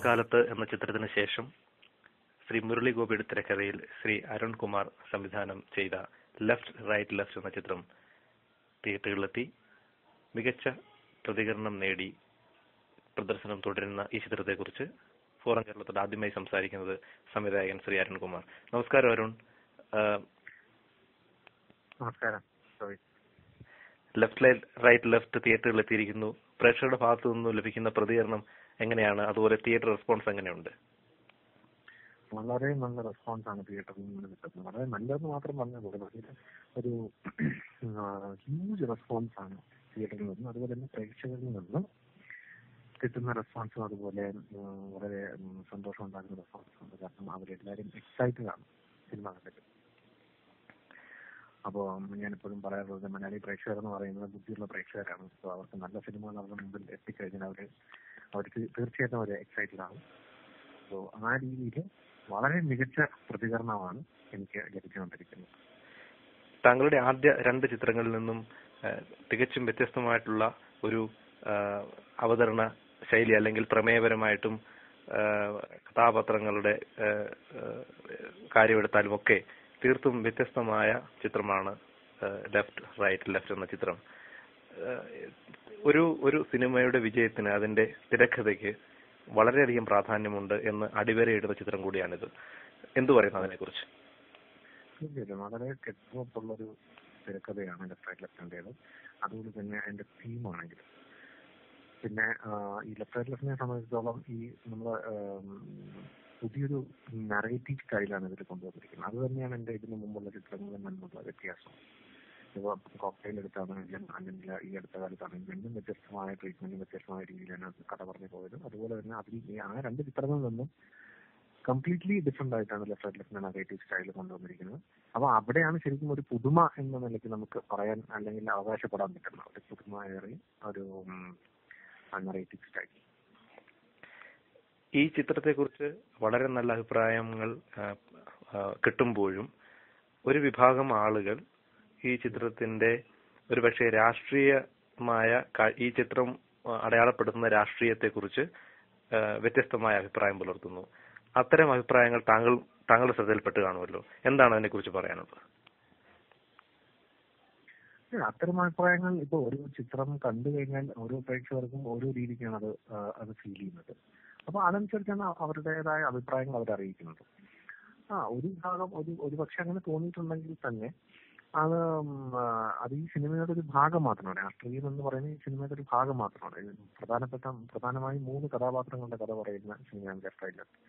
കാലത്ത് എന്ന ചിത്രത്തിന് ശേഷം ശ്രീ മുരളി ഗോപിയുടെ തിരക്കഥയിൽ ശ്രീ അരുൺ കുമാർ സംവിധാനം ചെയ്ത ലെഫ്റ്റ് റൈറ്റ് ലെഫ്റ്റ് എന്ന ചിത്രം തിയേറ്ററുകളിലെത്തി മികച്ച പ്രതികരണം നേടി പ്രദർശനം തുടരുന്ന ഈ ചിത്രത്തെക്കുറിച്ച് ഫോറം കേരളത്തോട് ആദ്യമായി സംസാരിക്കുന്നത് സംവിധായകൻ ശ്രീ അരുൺകുമാർ നമസ്കാരം അരുൺ നമസ്കാരം sorry left light right left തിയേറ്ററുകളിൽ എത്തിയിരിക്കുന്നു പ്രേക്ഷകരുടെ ഭാഗത്തു നിന്നും ലഭിക്കുന്ന പ്രതികരണം എങ്ങനെയാണ് അതുപോലെ തിയേറ്റർ റെസ്പോൺസ് എങ്ങനെയുണ്ട് വളരെ നല്ല റെസ്പോൺസ് ആണ് തിയേറ്ററിൽ നിന്ന് കിട്ടുന്നത് വളരെ നല്ലതെന്ന് മാത്രം പറഞ്ഞാൽ പോലെ പക്ഷേ ഒരു ഹ്യൂജ് റെസ്പോൺസ് ആണ് തിയേറ്ററിൽ നിന്നും അതുപോലെ തന്നെ പ്രേക്ഷകരിൽ നിന്നും കിട്ടുന്ന റെസ്പോൺസും അതുപോലെ ഉം, വളരെ ഉം, സന്തോഷം ഉണ്ടാക്കുന്ന റെസ്പോൺസ് ഉണ്ട് കാരണം അവരെല്ലാവരും എക്സൈറ്റഡ് ആണ് സിനിമ കണ്ടിട്ട് അപ്പോൾ ഞാനെപ്പോഴും പറയാറുള്ളത് മലയാളി പ്രേക്ഷകർ എന്ന് പറയുന്നത് ബുദ്ധിയുള്ള പ്രേക്ഷകരാണ് അപ്പോൾ അവർക്ക് നല്ല സിനിമകൾ അവരുടെ മുമ്പിൽ എത്തിക്കഴിഞ്ഞാൽ അവർ അവർക്ക് തീർച്ചയായിട്ടും അവർ എക്സൈറ്റഡ് ആണ് അപ്പോൾ ആ രീതിയിൽ വളരെ മികച്ച പ്രതികരണമാണ് എനിക്ക് ലഭിച്ചുകൊണ്ടിരിക്കുന്നത് താങ്കളുടെ ആദ്യ രണ്ട് ചിത്രങ്ങളിൽ നിന്നും ആ, തികച്ചും വ്യത്യസ്തമായിട്ടുള്ള ഒരു ആ, അവതരണ ശൈലി അല്ലെങ്കിൽ പ്രമേയപരമായിട്ടും ആ, കഥാപാത്രങ്ങളുടെ ആ, ആ, കാര്യമെടുത്താലും ഒക്കെ തീർത്തും വ്യത്യസ്തമായ ചിത്രമാണ് ലെഫ്റ്റ് റൈറ്റ് ലെഫ്റ്റ് എന്ന ചിത്രം ആ, ഒരു ഒരു സിനിമയുടെ വിജയത്തിന് അതിന്റെ തിരക്കഥയ്ക്ക് വളരെയധികം പ്രാധാന്യമുണ്ട് എന്ന് അടിവരയിടുന്ന ചിത്രം കൂടിയാണിത് എന്തു പറയുന്നു അതിനെക്കുറിച്ച് തീർച്ചയായിട്ടും വളരെ കെട്ടുറപ്പുള്ളൊരു തിരക്കഥയാണ് ലെഫ്റ്റ് റൈറ്റ് ലെഫ്റ്റിൻ്റെത് അതുപോലെ തന്നെ അതിന്റെ തീമാണെങ്കിൽ പിന്നെ ആ, ഈ ലെഫ്റ്റ് റൈറ്റ് ലെഫ്റ്റിനെ സംബന്ധിച്ചിടത്തോളം ഈ നമ്മൾ പുതിയൊരു നറേറ്റീവ് സ്റ്റൈലാണ് ഇതിൽ കൊണ്ടുവന്നിരിക്കുന്നത് അത് തന്നെയാണ് എന്റെ ഇതിനു മുമ്പുള്ള ചിത്രങ്ങളിൽ നിന്നുള്ള വ്യത്യാസം ഇപ്പോൾ കോക്ടെയിൽ എടുത്താണെങ്കിലും അല്ലെങ്കിൽ ഈ അടുത്ത കാലത്താണെങ്കിലും രണ്ടും വ്യത്യസ്തമായ ട്രീറ്റ്മെന്റും വ്യത്യസ്തമായ രീതിയിലാണ് അത് കഥ പറഞ്ഞു പോയത് അതുപോലെ തന്നെ അതിൽ ഈ ആ രണ്ട് ചിത്രങ്ങളിൽ നിന്നും കംപ്ലീറ്റ്ലി ഡിഫറെന്റ് ആയിട്ടാണ് left right left narrative style കൊണ്ടുവന്നിരിക്കുന്നത് അപ്പൊ അവിടെയാണ് ശരിക്കും ഒരു പുതുമ എന്ന നിലയ്ക്ക് നമുക്ക് പറയാൻ അല്ലെങ്കിൽ അവകാശപ്പെടാൻ പറ്റുന്ന ഒരു പുതുമയേറിയ ഒരു നറേറ്റീവ് സ്റ്റൈൽ ഈ ചിത്രത്തെക്കുറിച്ച് വളരെ നല്ല അഭിപ്രായങ്ങൾ ആ, ആ, കിട്ടുമ്പോഴും ഒരു വിഭാഗം ആളുകൾ ഈ ചിത്രത്തിന്റെ ഒരുപക്ഷെ രാഷ്ട്രീയമായ ക- ഈ ചിത്രം ആ, അടയാളപ്പെടുത്തുന്ന രാഷ്ട്രീയത്തെക്കുറിച്ച് ആ, വ്യത്യസ്തമായ അഭിപ്രായം പുലർത്തുന്നു അത്തരം അഭിപ്രായങ്ങൾ താങ്കൾ താങ്കളുടെ ശ്രദ്ധയിൽപ്പെട്ട് കാണുമല്ലോ എന്താണ് അതിനെക്കുറിച്ച് പറയാനുള്ളത് ഏ, അത്തരം അഭിപ്രായങ്ങൾ ഇപ്പൊ ഒരു ചിത്രം കണ്ടു കഴിഞ്ഞാൽ ഓരോ പ്രേക്ഷകർക്കും ഓരോ രീതിക്കാണ് അത് ആ, അത് ഫീൽ ചെയ്യുന്നത് അപ്പൊ അതനുസരിച്ചാണ് അവരുടേതായ അഭിപ്രായങ്ങൾ അവർ അറിയിക്കുന്നത് ആ ഒരു ഭാഗം ഒരു ഒരു പക്ഷെ അങ്ങനെ തോന്നിയിട്ടുണ്ടെങ്കിൽ തന്നെ അത് ഉം, ആ, അത് ഈ സിനിമയുടെ ഒരു ഭാഗം മാത്രമാണ് രാഷ്ട്രീയം എന്ന് പറയുന്നത് ഈ സിനിമയുടെ ഒരു ഭാഗം മാത്രമാണ് ഇത് പ്രധാനപ്പെട്ട പ്രധാനമായും മൂന്ന് കഥാപാത്രങ്ങളുടെ കഥ പറയുന്ന സിനിമയാണ് ലെഫ്റ്റ് റൈറ്റ് ലെഫ്റ്റ്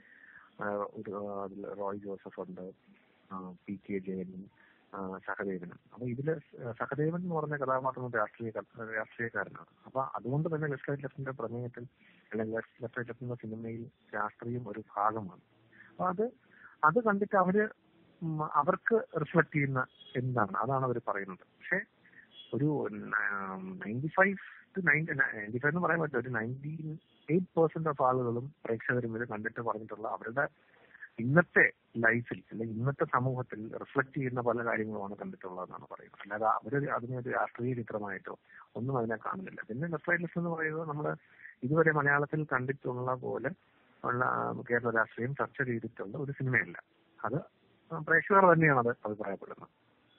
ഒരു ആ, അതിൽ റോയ് ജോസഫ് ഉണ്ട് ആ, പി കെ ജയനും ആ, സഹദേവനും അപ്പൊ ഇതില് സഹദേവൻ എന്ന് പറഞ്ഞ കഥാപാത്രം രാഷ്ട്രീയ രാഷ്ട്രീയക്കാരനാണ് അപ്പൊ അതുകൊണ്ട് തന്നെ ലെഫ്റ്റ് റൈറ്റ് ലെഫ്റ്റിന്റെ പ്രമേയത്തിൽ അല്ലെങ്കിൽ ലെഫ്റ്റ് റൈറ്റ് ലെഫ്റ്റ് എന്ന സിനിമയിൽ രാഷ്ട്രീയം ഒരു ഭാഗമാണ് അപ്പൊ അത് അത് കണ്ടിട്ട് അവര് ഉം അവർക്ക് റിഫ്ലക്ട് ചെയ്യുന്ന എന്താണ് അതാണ് അവർ പറയുന്നത് പക്ഷെ ഒരു ninety five to ninety ninety five എന്ന് പറയാൻ പറ്റില്ല ഒരു നയൻറ്റി എയ്റ്റ് പെർസെന്റ് ഓഫ് ആളുകളും പ്രേക്ഷകരും ഇത് കണ്ടിട്ട് പറഞ്ഞിട്ടുള്ള അവരുടെ ഇന്നത്തെ ലൈഫിൽ അല്ലെങ്കിൽ ഇന്നത്തെ സമൂഹത്തിൽ റിഫ്ലക്ട് ചെയ്യുന്ന പല കാര്യങ്ങളുമാണ് കണ്ടിട്ടുള്ളതെന്നാണ് പറയുന്നത് അല്ലാതെ അവര് അതിനെ ഒരു രാഷ്ട്രീയ ചിത്രമായിട്ടോ ഒന്നും അതിനെ കാണുന്നില്ല പിന്നെ ലെഫ്റ്റ് എന്ന് പറയുന്നത് നമ്മൾ ഇതുവരെ മലയാളത്തിൽ കണ്ടിട്ടുള്ള പോലെ ഉള്ള കേരള രാഷ്ട്രീയം ചർച്ച ചെയ്തിട്ടുള്ള ഒരു സിനിമയല്ല അത് പ്രേക്ഷകർ തന്നെയാണ് അത് അഭിപ്രായപ്പെടുന്നത്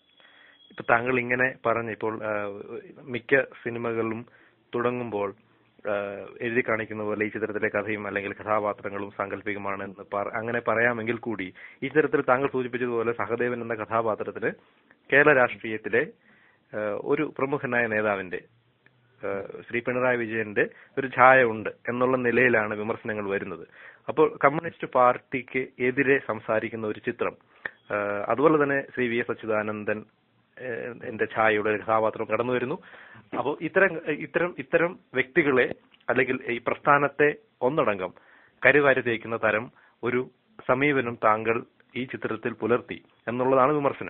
ഇപ്പൊ താങ്കൾ ഇങ്ങനെ പറഞ്ഞ ഇപ്പോൾ ആ, മിക്ക സിനിമകളും തുടങ്ങുമ്പോൾ ആ, എഴുതി കാണിക്കുന്ന പോലെ ഈ ചിത്രത്തിലെ കഥയും അല്ലെങ്കിൽ കഥാപാത്രങ്ങളും സാങ്കല്പികമാണ് എന്ന് പറ- അങ്ങനെ പറയാമെങ്കിൽ കൂടി ഈ ചിത്രത്തിൽ താങ്കൾ സൂചിപ്പിച്ചതുപോലെ സഹദേവൻ എന്ന കഥാപാത്രത്തിന് കേരള രാഷ്ട്രീയത്തിലെ ആ, ഒരു പ്രമുഖനായ നേതാവിന്റെ ആ, ശ്രീ പിണറായി വിജയന്റെ ഒരു ഛായ ഉണ്ട് എന്നുള്ള നിലയിലാണ് വിമർശനങ്ങൾ വരുന്നത് അപ്പോൾ കമ്മ്യൂണിസ്റ്റ് പാർട്ടിക്ക് എതിരെ സംസാരിക്കുന്ന ഒരു ചിത്രം ആ, അതുപോലെ തന്നെ ശ്രീ വി എസ് അച്യുതാനന്ദൻ ഏഹ്, എന്റെ ഛായയുടെ ഒരു കഥാപാത്രം കടന്നു വരുന്നു അപ്പോൾ ഇത്തരം ഇത്തരം ഇത്തരം വ്യക്തികളെ അല്ലെങ്കിൽ ഈ പ്രസ്ഥാനത്തെ ഒന്നടങ്കം കരുവാരി തേക്കുന്ന തരം ഒരു സമീപനം താങ്കൾ ഈ ചിത്രത്തിൽ പുലർത്തി എന്നുള്ളതാണ് വിമർശനം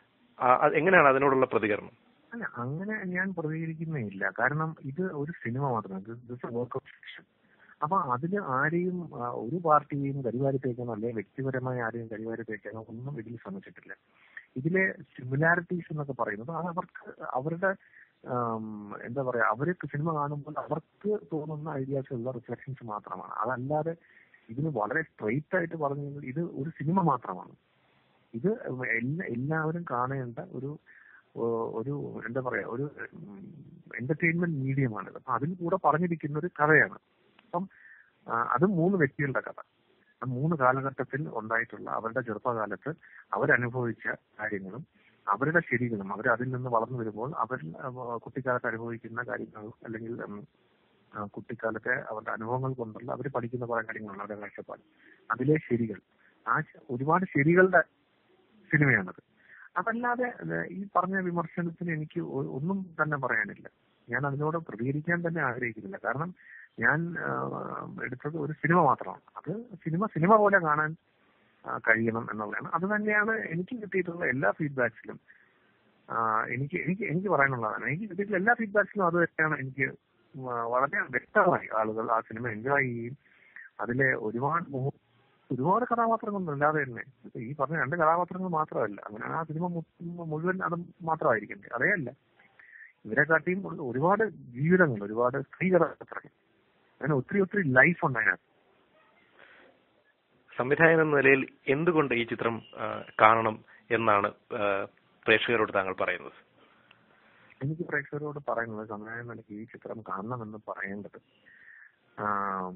ആ, അത് എങ്ങനെയാണ് അതിനോടുള്ള പ്രതികരണം അല്ല അങ്ങനെ ഞാൻ പ്രതികരിക്കുന്നില്ല കാരണം ഇത് ഒരു സിനിമ മാത്രമാണ് ദിസ് വർക്ക് ഓഫ് ഫിക്ഷൻ അപ്പൊ അതിൽ ആരെയും ആ, ഒരു പാർട്ടിയെയും കരിവാരി തേക്കാനോ അല്ലെങ്കിൽ വ്യക്തിപരമായി ആരെയും കരിവാരി തേക്കാനോ ഒന്നും ഇതിൽ ശ്രമിച്ചിട്ടില്ല ഇതിലെ സിമിലാരിറ്റീസ് എന്നൊക്കെ പറയുന്നത് അത് അവർക്ക് അവരുടെ ആം, എന്താ പറയാ അവർക്ക് സിനിമ കാണുമ്പോൾ അവർക്ക് തോന്നുന്ന ഐഡിയാസിലുള്ള റിഫ്ലക്ഷൻസ് മാത്രമാണ് അതല്ലാതെ ഇതിന് വളരെ സ്ട്രെയിറ്റ് ആയിട്ട് പറഞ്ഞു കഴിഞ്ഞാൽ ഇത് ഒരു സിനിമ മാത്രമാണ് ഇത് എല്ലാ എല്ലാവരും കാണേണ്ട ഒരു ഏഹ്, ഒരു എന്താ പറയാ ഒരു എന്റർടൈൻമെന്റ് മീഡിയമാണിത് അപ്പൊ അതിൽ കൂടെ പറഞ്ഞിരിക്കുന്ന ഒരു കഥയാണ് അപ്പം ആ, അത് മൂന്ന് വ്യക്തികളുടെ കഥ ആ മൂന്ന് കാലഘട്ടത്തിൽ ഉണ്ടായിട്ടുള്ള അവരുടെ ചെറുപ്പകാലത്ത് അവരനുഭവിച്ച കാര്യങ്ങളും അവരുടെ ശരികളും അവർ അതിൽ നിന്ന് വളർന്നു വരുമ്പോൾ അവർ ആ, കുട്ടിക്കാലത്ത് അനുഭവിക്കുന്ന കാര്യങ്ങളും അല്ലെങ്കിൽ ഉം, ആ, കുട്ടിക്കാലത്തെ അവരുടെ അനുഭവങ്ങൾ കൊണ്ടുള്ള അവർ പഠിക്കുന്ന കുറെ കാര്യങ്ങളാണ് അവരുടെ കാഴ്ചപ്പാട് അതിലെ ശരികൾ ആ ശ- ഒരുപാട് ശരികളുടെ സിനിമയാണത് അതല്ലാതെ ഏഹ്, ഈ പറഞ്ഞ വിമർശനത്തിന് എനിക്ക് ഒ- ഒന്നും തന്നെ പറയാനില്ല ഞാൻ അതിനോട് പ്രതികരിക്കാൻ തന്നെ ആഗ്രഹിക്കുന്നില്ല കാരണം ഞാൻ ആഹ്, എടുത്തത് ഒരു സിനിമ മാത്രമാണ് അത് സിനിമ സിനിമ പോലെ കാണാൻ ആ, കഴിയണം എന്നുള്ളതാണ് അത് തന്നെയാണ് എനിക്ക് കിട്ടിയിട്ടുള്ള എല്ലാ ഫീഡ്ബാക്സിലും എനിക്ക് എനിക്ക് എനിക്ക് പറയാനുള്ളതാണ് എനിക്ക് കിട്ടിയിട്ടുള്ള എല്ലാ ഫീഡ്ബാക്സിലും അത് തന്നെയാണ് എനിക്ക് വ- വളരെ വ്യക്തമായി ആളുകൾ ആ സിനിമ എൻജോയ് ചെയ്യുകയും അതിലെ ഒരുപാട് മുഹൂ- ഒരുപാട് കഥാപാത്രങ്ങളുണ്ട് അല്ലാതെ തന്നെ ഇപ്പൊ ഈ പറഞ്ഞ രണ്ട് കഥാപാത്രങ്ങൾ മാത്രമല്ല അങ്ങനെ ആ സിനിമ മു- മുഴുവൻ അത് മാത്രമായിരിക്കണ്ടേ അതേ അല്ല ഇവരെ കാട്ടിയും ഉള്ള ഒരുപാട് ജീവിതങ്ങൾ ഒരുപാട് സ്ത്രീ കഥാപാത്രങ്ങൾ അങ്ങനെ ഒത്തിരി ഒത്തിരി ലൈഫ് ഉണ്ട് അതിനകത്ത് സംവിധായകൻ എന്ന നിലയിൽ എന്തുകൊണ്ട് ഈ ചിത്രം ആ, കാണണം എന്നാണ് ആ, പ്രേക്ഷകരോട് താങ്കൾ പറയുന്നത് എനിക്ക് പ്രേക്ഷകരോട് പറയുന്നത് സമയം നിലയ്ക്ക് ഈ ചിത്രം കാണണമെന്ന് പറയേണ്ടത് ആം,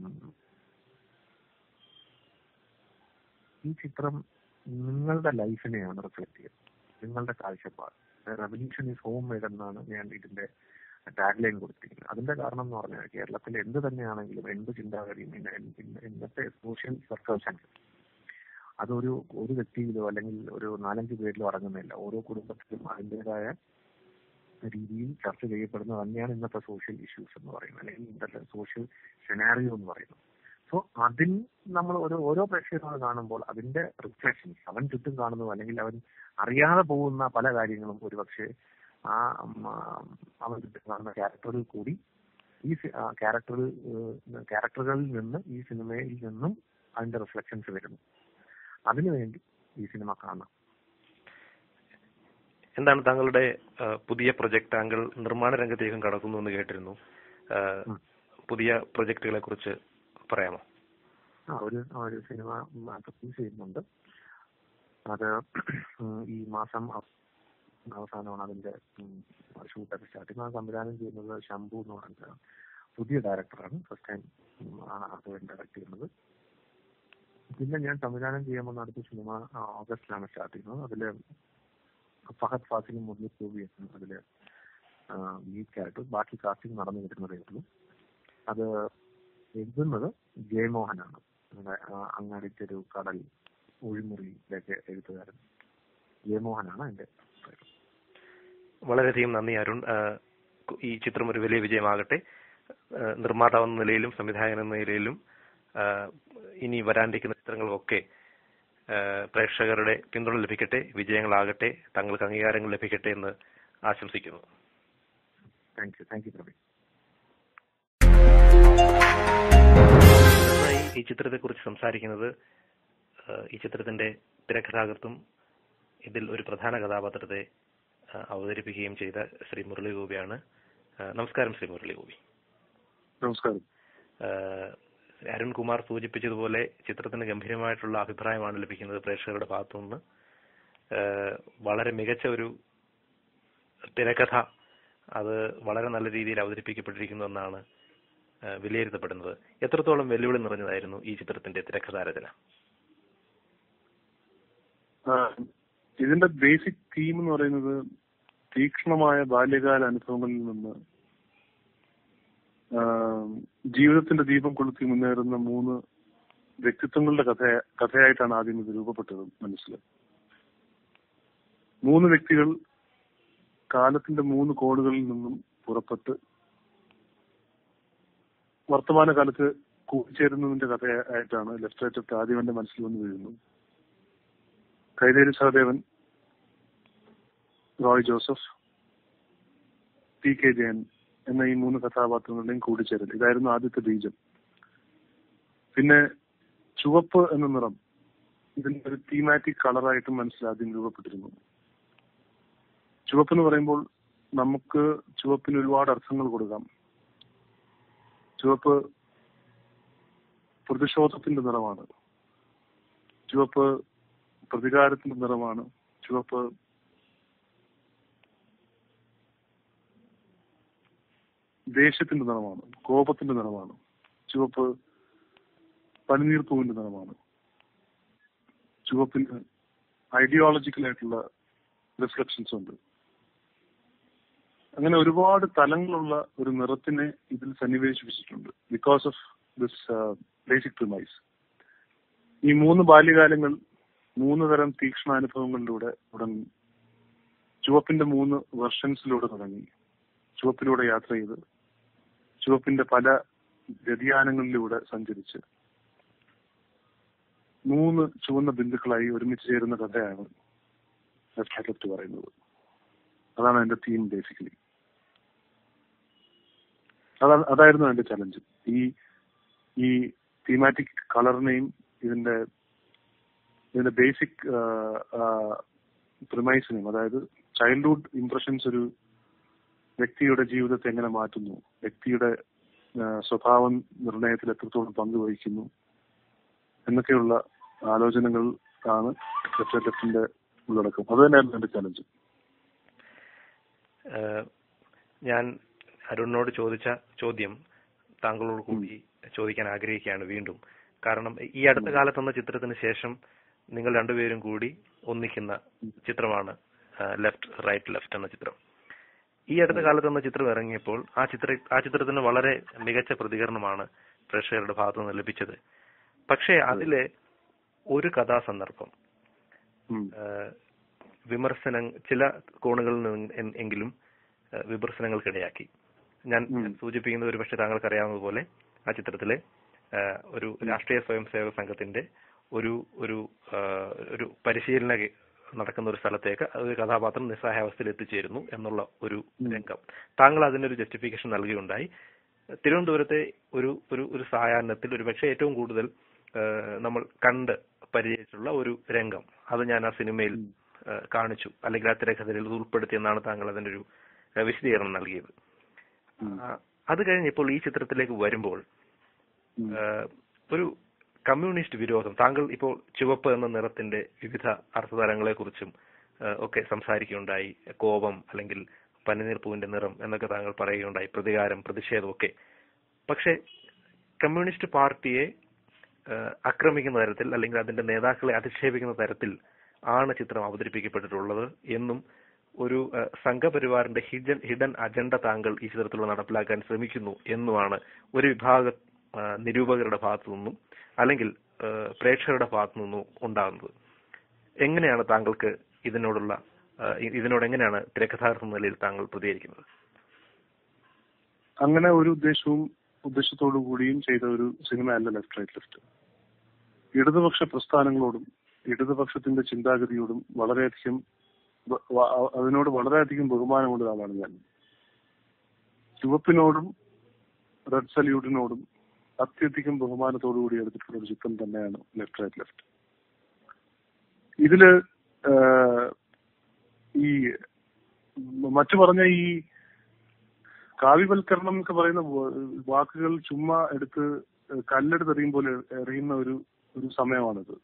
ഈ ചിത്രം നിങ്ങളുടെ ലൈഫിനെയാണ് റിഫ്ലക്ട് ചെയ്യുന്നത് നിങ്ങളുടെ കാഴ്ചപ്പാട് റെവല്യൂഷൻ ഈസ് ഹോം മെയ്ഡ് എന്നാണ് ഞാൻ ഇതിന്റെ ടാഗ് ലൈൻ കൊടുത്തിരിക്കുന്നത് അതിന്റെ കാരണം എന്ന് പറഞ്ഞാൽ കേരളത്തിൽ എന്ത് തന്നെയാണെങ്കിലും എന്ത് ചിന്താഗതിയും ഇന്ന- ഇന്ന- ഇന്നത്തെ സോഷ്യൽ സർക്കംസ്റ്റൻസസ് അതൊരു ഒരു വ്യക്തിയിലോ അല്ലെങ്കിൽ ഒരു നാലഞ്ച് പേരിലോ അടങ്ങുന്നില്ല ഓരോ കുടുംബത്തിലും അതിൻ്റെതായ രീതിയിൽ ചർച്ച ചെയ്യപ്പെടുന്നത് തന്നെയാണ് ഇന്നത്തെ സോഷ്യൽ ഇഷ്യൂസ് എന്ന് പറയുന്നത് അല്ലെങ്കിൽ ഇന്നത്തെ സോഷ്യൽ സെനാറിയോ എന്ന് പറയുന്നത് സോ അതിൽ നമ്മൾ ഓരോ ഓരോ പ്രേക്ഷകരോട് കാണുമ്പോൾ അതിന്റെ റിഫ്ലക്ഷൻസ് അവൻ ചുറ്റും കാണുന്നു അല്ലെങ്കിൽ അവൻ അറിയാതെ പോകുന്ന പല കാര്യങ്ങളും ഒരുപക്ഷെ ആ ഉം, ആ, അവൻ ചുറ്റും കാണുന്ന ക്യാരക്ടറിൽ കൂടി ഈ ക്യാരക്ടറിൽ ക്യാരക്ടറുകളിൽ നിന്ന് ഈ സിനിമയിൽ നിന്നും അതിന്റെ റിഫ്ലക്ഷൻസ് വരുന്നു അതിനുവേണ്ടി ഈ സിനിമ കാണാം എന്താണ് താങ്കളുടെ ആ, പുതിയ പ്രൊജക്ട് താങ്കൾ നിർമ്മാണ രംഗത്തേക്കും കടക്കുന്നു എന്ന് കേട്ടിരുന്നു ആ, ഉം. പുതിയ പ്രൊജക്ടുകളെ കുറിച്ച് പറയാമോ ആ ഒരു ഒരു സിനിമ പ്രൊഡ്യൂസ് ചെയ്യുന്നുണ്ട് അത് ഉം, ഈ മാസം അവ- അവസാനമാണ് അതിന്റെ ഷൂട്ടൊക്കെ സ്റ്റാർട്ട് ചെയ്യുന്നത് അത് സംവിധാനം ചെയ്യുന്നത് ശംഭു എന്ന് പറയുന്ന പുതിയ ഡയറക്ടറാണ് ഫസ്റ്റ് ടൈം ആണ് അത് ഡയറക്ട് ചെയ്യുന്നത് പിന്നെ ഞാൻ സംവിധാനം ചെയ്യാമെന്ന അടുത്ത സിനിമ ആ, ഓഗസ്റ്റിലാണ് സ്റ്റാർട്ട് ചെയ്യുന്നത് അതില് ഫഹദ് ഫാസിലും മുരളി ഗോപിയാണ് അതില് ലീഡ് ക്യാരക്ടർ ബാക്കി കാസ്റ്റിംഗ് നടന്നു വരുന്നതേ ഉള്ളൂ അത് എഴുതുന്നത് ജയമോഹനാണ് നമ്മുടെ ആ, അങ്ങാടിത്തെരു കടൽ ഒഴിമുറിയിലേക്ക് എഴുത്തുകാരൻ ജയമോഹനാണ് എന്റെ വളരെയധികം നന്ദി അരുൺ ആ, ഈ ചിത്രം ഒരു വലിയ വിജയമാകട്ടെ ആ, നിർമ്മാതാവ് എന്ന നിലയിലും സംവിധായകൻ എന്ന നിലയിലും ആ, ഇനി വരാനിരിക്കുന്ന ചിത്രങ്ങൾക്കൊക്കെ ആ, പ്രേക്ഷകരുടെ പിന്തുണ ലഭിക്കട്ടെ വിജയങ്ങളാകട്ടെ താങ്കൾക്ക് അംഗീകാരങ്ങൾ ലഭിക്കട്ടെ എന്ന് ആശംസിക്കുന്നു thank you thank you Praveen അടുത്തതായി ഈ ചിത്രത്തെ കുറിച്ച് സംസാരിക്കുന്നത് ആ, ഈ ചിത്രത്തിന്റെ തിരക്കഥാകൃത്തും ഇതിൽ ഒരു പ്രധാന കഥാപാത്രത്തെ ആ, അവതരിപ്പിക്കുകയും ചെയ്ത ശ്രീ മുരളി ഗോപിയാണ് ആ, നമസ്കാരം ശ്രീ മുരളി ഗോപി നമസ്കാരം ആഹ് അരുൺകുമാർ സൂചിപ്പിച്ചതുപോലെ ചിത്രത്തിന് ഗംഭീരമായിട്ടുള്ള അഭിപ്രായമാണ് ലഭിക്കുന്നത് പ്രേക്ഷകരുടെ ഭാഗത്തുനിന്ന് ആഹ് വളരെ മികച്ച ഒരു തിരക്കഥ അത് വളരെ നല്ല രീതിയിൽ അവതരിപ്പിക്കപ്പെട്ടിരിക്കുന്നു എന്നാണ് ആഹ് വിലയിരുത്തപ്പെടുന്നത് എത്രത്തോളം വെല്ലുവിളി നിറഞ്ഞതായിരുന്നു ഈ ചിത്രത്തിന്റെ തിരക്കഥാരചന ആ, ഇതിന്റെ ബേസിക് തീം എന്ന് പറയുന്നത് തീക്ഷ്ണമായ ബാല്യകാല അനുഭവങ്ങളിൽ നിന്ന് ആ, ജീവിതത്തിന്റെ ദീപം കൊളുത്തി മുന്നേറുന്ന മൂന്ന് വ്യക്തിത്വങ്ങളുടെ കഥ കഥയായിട്ടാണ് ആദ്യം ഇത് രൂപപ്പെട്ടത് മനസ്സിൽ മൂന്ന് വ്യക്തികൾ കാലത്തിന്റെ മൂന്ന് കോണുകളിൽ നിന്നും പുറപ്പെട്ട് വർത്തമാനകാലത്ത് കൂടിച്ചേരുന്നതിന്റെ കഥയായിട്ടാണ് ലെഫ്റ്റ് റൈറ്റ് ഓഫ് ആദ്യം എന്റെ മനസ്സിൽ വന്ന് വീഴുന്നു കൈതേരി സഹദേവൻ റോയ് ജോസഫ് പി കെ ജയൻ എന്ന ഈ മൂന്ന് കഥാപാത്രങ്ങളുടെയും കൂടിച്ചേരൽ ഇതായിരുന്നു ആദ്യത്തെ ബീജം പിന്നെ ചുവപ്പ് എന്ന നിറം ഇതിന്റെ ഒരു തീമാറ്റിക് കളറായിട്ടും മനസ്സിൽ ആദ്യം രൂപപ്പെട്ടിരുന്നു ചുവപ്പ് എന്ന് പറയുമ്പോൾ നമുക്ക് ചുവപ്പിന് ഒരുപാട് അർത്ഥങ്ങൾ കൊടുക്കാം ചുവപ്പ് പ്രതിഷോധത്തിന്റെ നിറമാണ് ചുവപ്പ് പ്രതികാരത്തിന്റെ നിറമാണ് ചുവപ്പ് ദേഷ്യത്തിന്റെ നിറമാണ് കോപത്തിന്റെ നിറമാണ് ചുവപ്പ് പനിനീർ പൂവിന്റെ നിറമാണ് ചുവപ്പിന് ഐഡിയോളജിക്കൽ ആയിട്ടുള്ള റിഫ്ലക്ഷൻസ് ഉണ്ട് അങ്ങനെ ഒരുപാട് തലങ്ങളുള്ള ഒരു നിറത്തിനെ ഇതിൽ സന്നിവേശിപ്പിച്ചിട്ടുണ്ട് because of this basic premise ഈ മൂന്ന് ബാല്യകാലങ്ങൾ മൂന്ന് തരം തീക്ഷ്ണാനുഭവങ്ങളിലൂടെ തുടങ്ങി ചുവപ്പിന്റെ മൂന്ന് വെർഷൻസിലൂടെ തുടങ്ങി ചുവപ്പിലൂടെ യാത്ര ചെയ്ത് ചുവപ്പിന്റെ പല വ്യതിയാനങ്ങളിലൂടെ സഞ്ചരിച്ച് മൂന്ന് ചുവന്ന ബിന്ദുക്കളായി ഒരുമിച്ച് ചേരുന്ന കഥയാണ് ലെഫ്റ്റ് പറയുന്നത് അതാണ് എന്റെ തീം ബേസിക്കലി അതാണ് അതായിരുന്നു എന്റെ ചലഞ്ച് ഈ ഈ തീമാറ്റിക് കളറിനെയും ഇതിന്റെ ഇതിന്റെ ബേസിക് പ്രിമൈസിനെയും അതായത് ചൈൽഡ്ഹുഡ് ഇംപ്രഷൻസ് ഒരു വ്യക്തിയുടെ ജീവിതത്തെ എങ്ങനെ മാറ്റുന്നു വ്യക്തിയുടെ ആ, സ്വഭാവം നിർണയത്തിൽ എത്രത്തോളം പങ്കുവഹിക്കുന്നു എന്നൊക്കെയുള്ള ആലോചനകൾ ആണ് ലെഫ്റ്റ് ലെഫ്റ്റിന്റെ ഉള്ളടക്കം അത് തന്നെയായിരുന്നു എന്റെ ചലഞ്ച് ഏഹ് ഞാൻ അരുണിനോട് ചോദിച്ച ചോദ്യം താങ്കളോട് കൂടി ചോദിക്കാൻ ആഗ്രഹിക്കുകയാണ് വീണ്ടും കാരണം ഈ അടുത്ത കാലത്ത് എന്ന ചിത്രത്തിന് ശേഷം നിങ്ങൾ രണ്ടുപേരും കൂടി ഒന്നിക്കുന്ന ചിത്രമാണ് ലെഫ്റ്റ് റൈറ്റ് ലെഫ്റ്റ് എന്ന ചിത്രം ഈ അടുത്ത കാലത്ത് എന്ന ചിത്രം ഇറങ്ങിയപ്പോൾ ആ ചിത്ര ആ ചിത്രത്തിന് വളരെ മികച്ച പ്രതികരണമാണ് പ്രേക്ഷകരുടെ ഭാഗത്തു നിന്ന് ലഭിച്ചത് പക്ഷേ അതിലെ ഒരു കഥാസന്ദർഭം ഉം. ഏഹ് വിമർശന ചില കോണുകളിൽ നിന്ന് എൻ- എങ്കിലും ഏഹ് വിമർശനങ്ങൾക്കിടയാക്കി ഞാൻ ഉം. സൂചിപ്പിക്കുന്നത് ഒരു പക്ഷേ താങ്കൾക്ക് അറിയാവുന്നതുപോലെ ആ ചിത്രത്തിലെ ഏഹ് ഒരു രാഷ്ട്രീയ സ്വയം സേവക സംഘത്തിന്റെ ഒരു ഒരു ഏഹ് ഒരു പരിശീലന കേ- നടക്കുന്ന ഒരു സ്ഥലത്തേക്ക് ഒരു കഥാപാത്രം നിസ്സഹായാവസ്ഥയിൽ എത്തിച്ചേരുന്നു എന്നുള്ള ഒരു ഉം. രംഗം താങ്കൾ അതിനൊരു ജസ്റ്റിഫിക്കേഷൻ നൽകുകയുണ്ടായി തിരുവനന്തപുരത്തെ ഒരു ഒരു ഒരു സായാഹ്നത്തിൽ ഒരു പക്ഷേ ഏറ്റവും കൂടുതൽ ഏഹ് നമ്മൾ കണ്ട് പരിചയിച്ചിട്ടുള്ള ഒരു രംഗം അത് ഞാൻ ആ സിനിമയിൽ ഉം. ഏഹ് കാണിച്ചു അല്ലെങ്കിൽ ആ തിരക്കഥയിൽ ഇത് ഉൾപ്പെടുത്തിയെന്നാണ് താങ്കൾ അതിന്റെ ഒരു ഏഹ് വിശദീകരണം നൽകിയത് ഉം. ആ, അത് കഴിഞ്ഞ് ഇപ്പോൾ ഈ ചിത്രത്തിലേക്ക് വരുമ്പോൾ ഉം. ഏഹ് ഒരു കമ്മ്യൂണിസ്റ്റ് വിരോധം താങ്കൾ ഇപ്പോൾ ചുവപ്പ് എന്ന നിറത്തിന്റെ വിവിധ അർത്ഥതലങ്ങളെ കുറിച്ചും ഒക്കെ സംസാരിക്കുകയുണ്ടായി കോപം അല്ലെങ്കിൽ പനിനീർ പൂവിന്റെ നിറം എന്നൊക്കെ താങ്കൾ പറയുകയുണ്ടായി പ്രതികാരം പ്രതിഷേധം ഒക്കെ പക്ഷേ കമ്മ്യൂണിസ്റ്റ് പാർട്ടിയെ ഏഹ് ആക്രമിക്കുന്ന തരത്തിൽ അല്ലെങ്കിൽ അതിന്റെ നേതാക്കളെ അധിക്ഷേപിക്കുന്ന തരത്തിൽ ആണ് ചിത്രം അവതരിപ്പിക്കപ്പെട്ടിട്ടുള്ളത് എന്നും ഒരു ഏഹ് സംഘപരിവാറിന്റെ ഹിഡൻ ഹിഡൻ അജണ്ട താങ്കൾ ഈ ചിത്രത്തിലൂടെ നടപ്പിലാക്കാൻ ശ്രമിക്കുന്നു എന്നുമാണ് ഒരു വിഭാഗ ഏഹ് നിരൂപകരുടെ ഭാഗത്തു നിന്നും അല്ലെങ്കിൽ ഏഹ് പ്രേക്ഷകരുടെ ഭാഗത്തു നിന്നും ഉണ്ടാകുന്നത് എങ്ങനെയാണ് താങ്കൾക്ക് ഇതിനോടുള്ള ഏഹ് ഇ- ഇതിനോട് എങ്ങനെയാണ് തിരക്കഥാകൃത്ത് എന്ന നിലയിൽ താങ്കൾ പ്രതികരിക്കുന്നത് അങ്ങനെ ഒരു ഉദ്ദേശവും ഉദ്ദേശത്തോടു കൂടിയും ചെയ്ത ഒരു സിനിമയല്ല ലെഫ്റ്റ് റൈറ്റ് ലെഫ്റ്റ് ഇടതുപക്ഷ പ്രസ്ഥാനങ്ങളോടും ഇടതുപക്ഷത്തിന്റെ ചിന്താഗതിയോടും വളരെയധികം വ- വ- അതിനോട് വളരെയധികം ബഹുമാനമുള്ള ഒരാളാണ് ഞാൻ ചുവപ്പിനോടും റെഡ് സല്യൂട്ടിനോടും അത്യധികം ബഹുമാനത്തോടു കൂടി എടുത്തിട്ടുള്ള ഒരു ചിത്രം തന്നെയാണ് ലെഫ്റ്റ് റൈറ്റ് ലെഫ്റ്റ് ഇതില് ആഹ്, ഈ മറ്റു പറഞ്ഞ ഈ കാവ്യവൽക്കരണം എന്നൊക്കെ പറയുന്ന വ- വാക്കുകൾ ചുമ്മാ എടുത്ത് കല്ലെടുത്ത് എറിയും പോലെ എറിയുന്ന ഒരു ഒരു സമയമാണിത്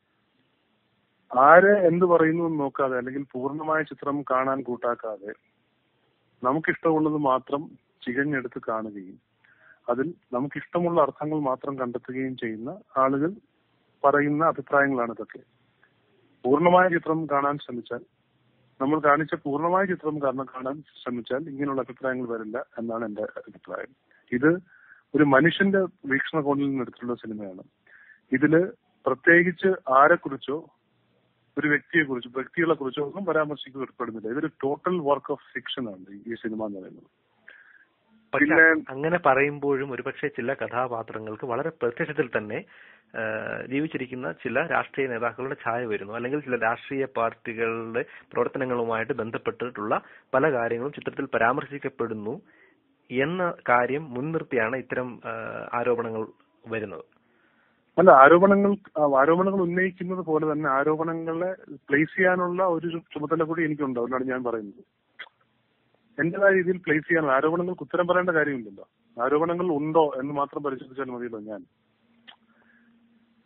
ആര് എന്ത് പറയുന്നു എന്ന് നോക്കാതെ അല്ലെങ്കിൽ പൂർണ്ണമായ ചിത്രം കാണാൻ കൂട്ടാക്കാതെ നമുക്കിഷ്ടമുള്ളത് മാത്രം ചികഞ്ഞെടുത്ത് കാണുകയും അതിൽ നമുക്കിഷ്ടമുള്ള അർത്ഥങ്ങൾ മാത്രം കണ്ടെത്തുകയും ചെയ്യുന്ന ആളുകൾ പറയുന്ന അഭിപ്രായങ്ങളാണ് ഇതൊക്കെ പൂർണ്ണമായ ചിത്രം കാണാൻ ശ്രമിച്ചാൽ നമ്മൾ കാണിച്ച പൂർണ്ണമായ ചിത്രം കാരണം കാണാൻ ശ്രമിച്ചാൽ ഇങ്ങനെയുള്ള അഭിപ്രായങ്ങൾ വരില്ല എന്നാണ് എന്റെ അഭിപ്രായം ഇത് ഒരു മനുഷ്യന്റെ വീക്ഷണകോണിൽ നിന്ന് എടുത്തിട്ടുള്ള സിനിമയാണ് ഇതില് പ്രത്യേകിച്ച് ആരെക്കുറിച്ചോ ഒരു വ്യക്തിയെ കുറിച്ചോ വ്യക്തികളെ കുറിച്ചോ ഒന്നും പരാമർശിക്കപ്പെടുന്നില്ല ഇതൊരു ടോട്ടൽ വർക്ക് ഓഫ് ഫിക്ഷൻ ആണ് ഈ സിനിമ എന്ന് പറയുന്നത് പക്ഷെ പിന്നെ അങ്ങനെ പറയുമ്പോഴും ഒരുപക്ഷെ ചില കഥാപാത്രങ്ങൾക്ക് വളരെ പ്രത്യക്ഷത്തിൽ തന്നെ ആ, ജീവിച്ചിരിക്കുന്ന ചില രാഷ്ട്രീയ നേതാക്കളുടെ ഛായ വരുന്നു അല്ലെങ്കിൽ ചില രാഷ്ട്രീയ പാർട്ടികളുടെ പ്രവർത്തനങ്ങളുമായിട്ട് ബന്ധപ്പെട്ടിട്ടുള്ള പല കാര്യങ്ങളും ചിത്രത്തിൽ പരാമർശിക്കപ്പെടുന്നു എന്ന കാര്യം മുൻനിർത്തിയാണ് ഇത്തരം ആ, ആരോപണങ്ങൾ വരുന്നത് അല്ല ആരോപണങ്ങൾ ആ, ആരോപണങ്ങൾ ഉന്നയിക്കുന്നത് പോലെ തന്നെ ആരോപണങ്ങളെ പ്ലേസ് ചെയ്യാനുള്ള ഒരു ചുമതല കൂടി എനിക്കുണ്ട് അതുകൊണ്ടാണ് ഞാൻ പറയുന്നത് എന്റേതായ രീതിയിൽ പ്ലേസ് ചെയ്യാൻ ആരോപണങ്ങൾക്ക് ഉത്തരം പറയേണ്ട കാര്യമില്ലല്ലോ ആരോപണങ്ങൾ ഉണ്ടോ എന്ന് മാത്രം പരിശോധിച്ചാൽ മതിയല്ലോ ഞാൻ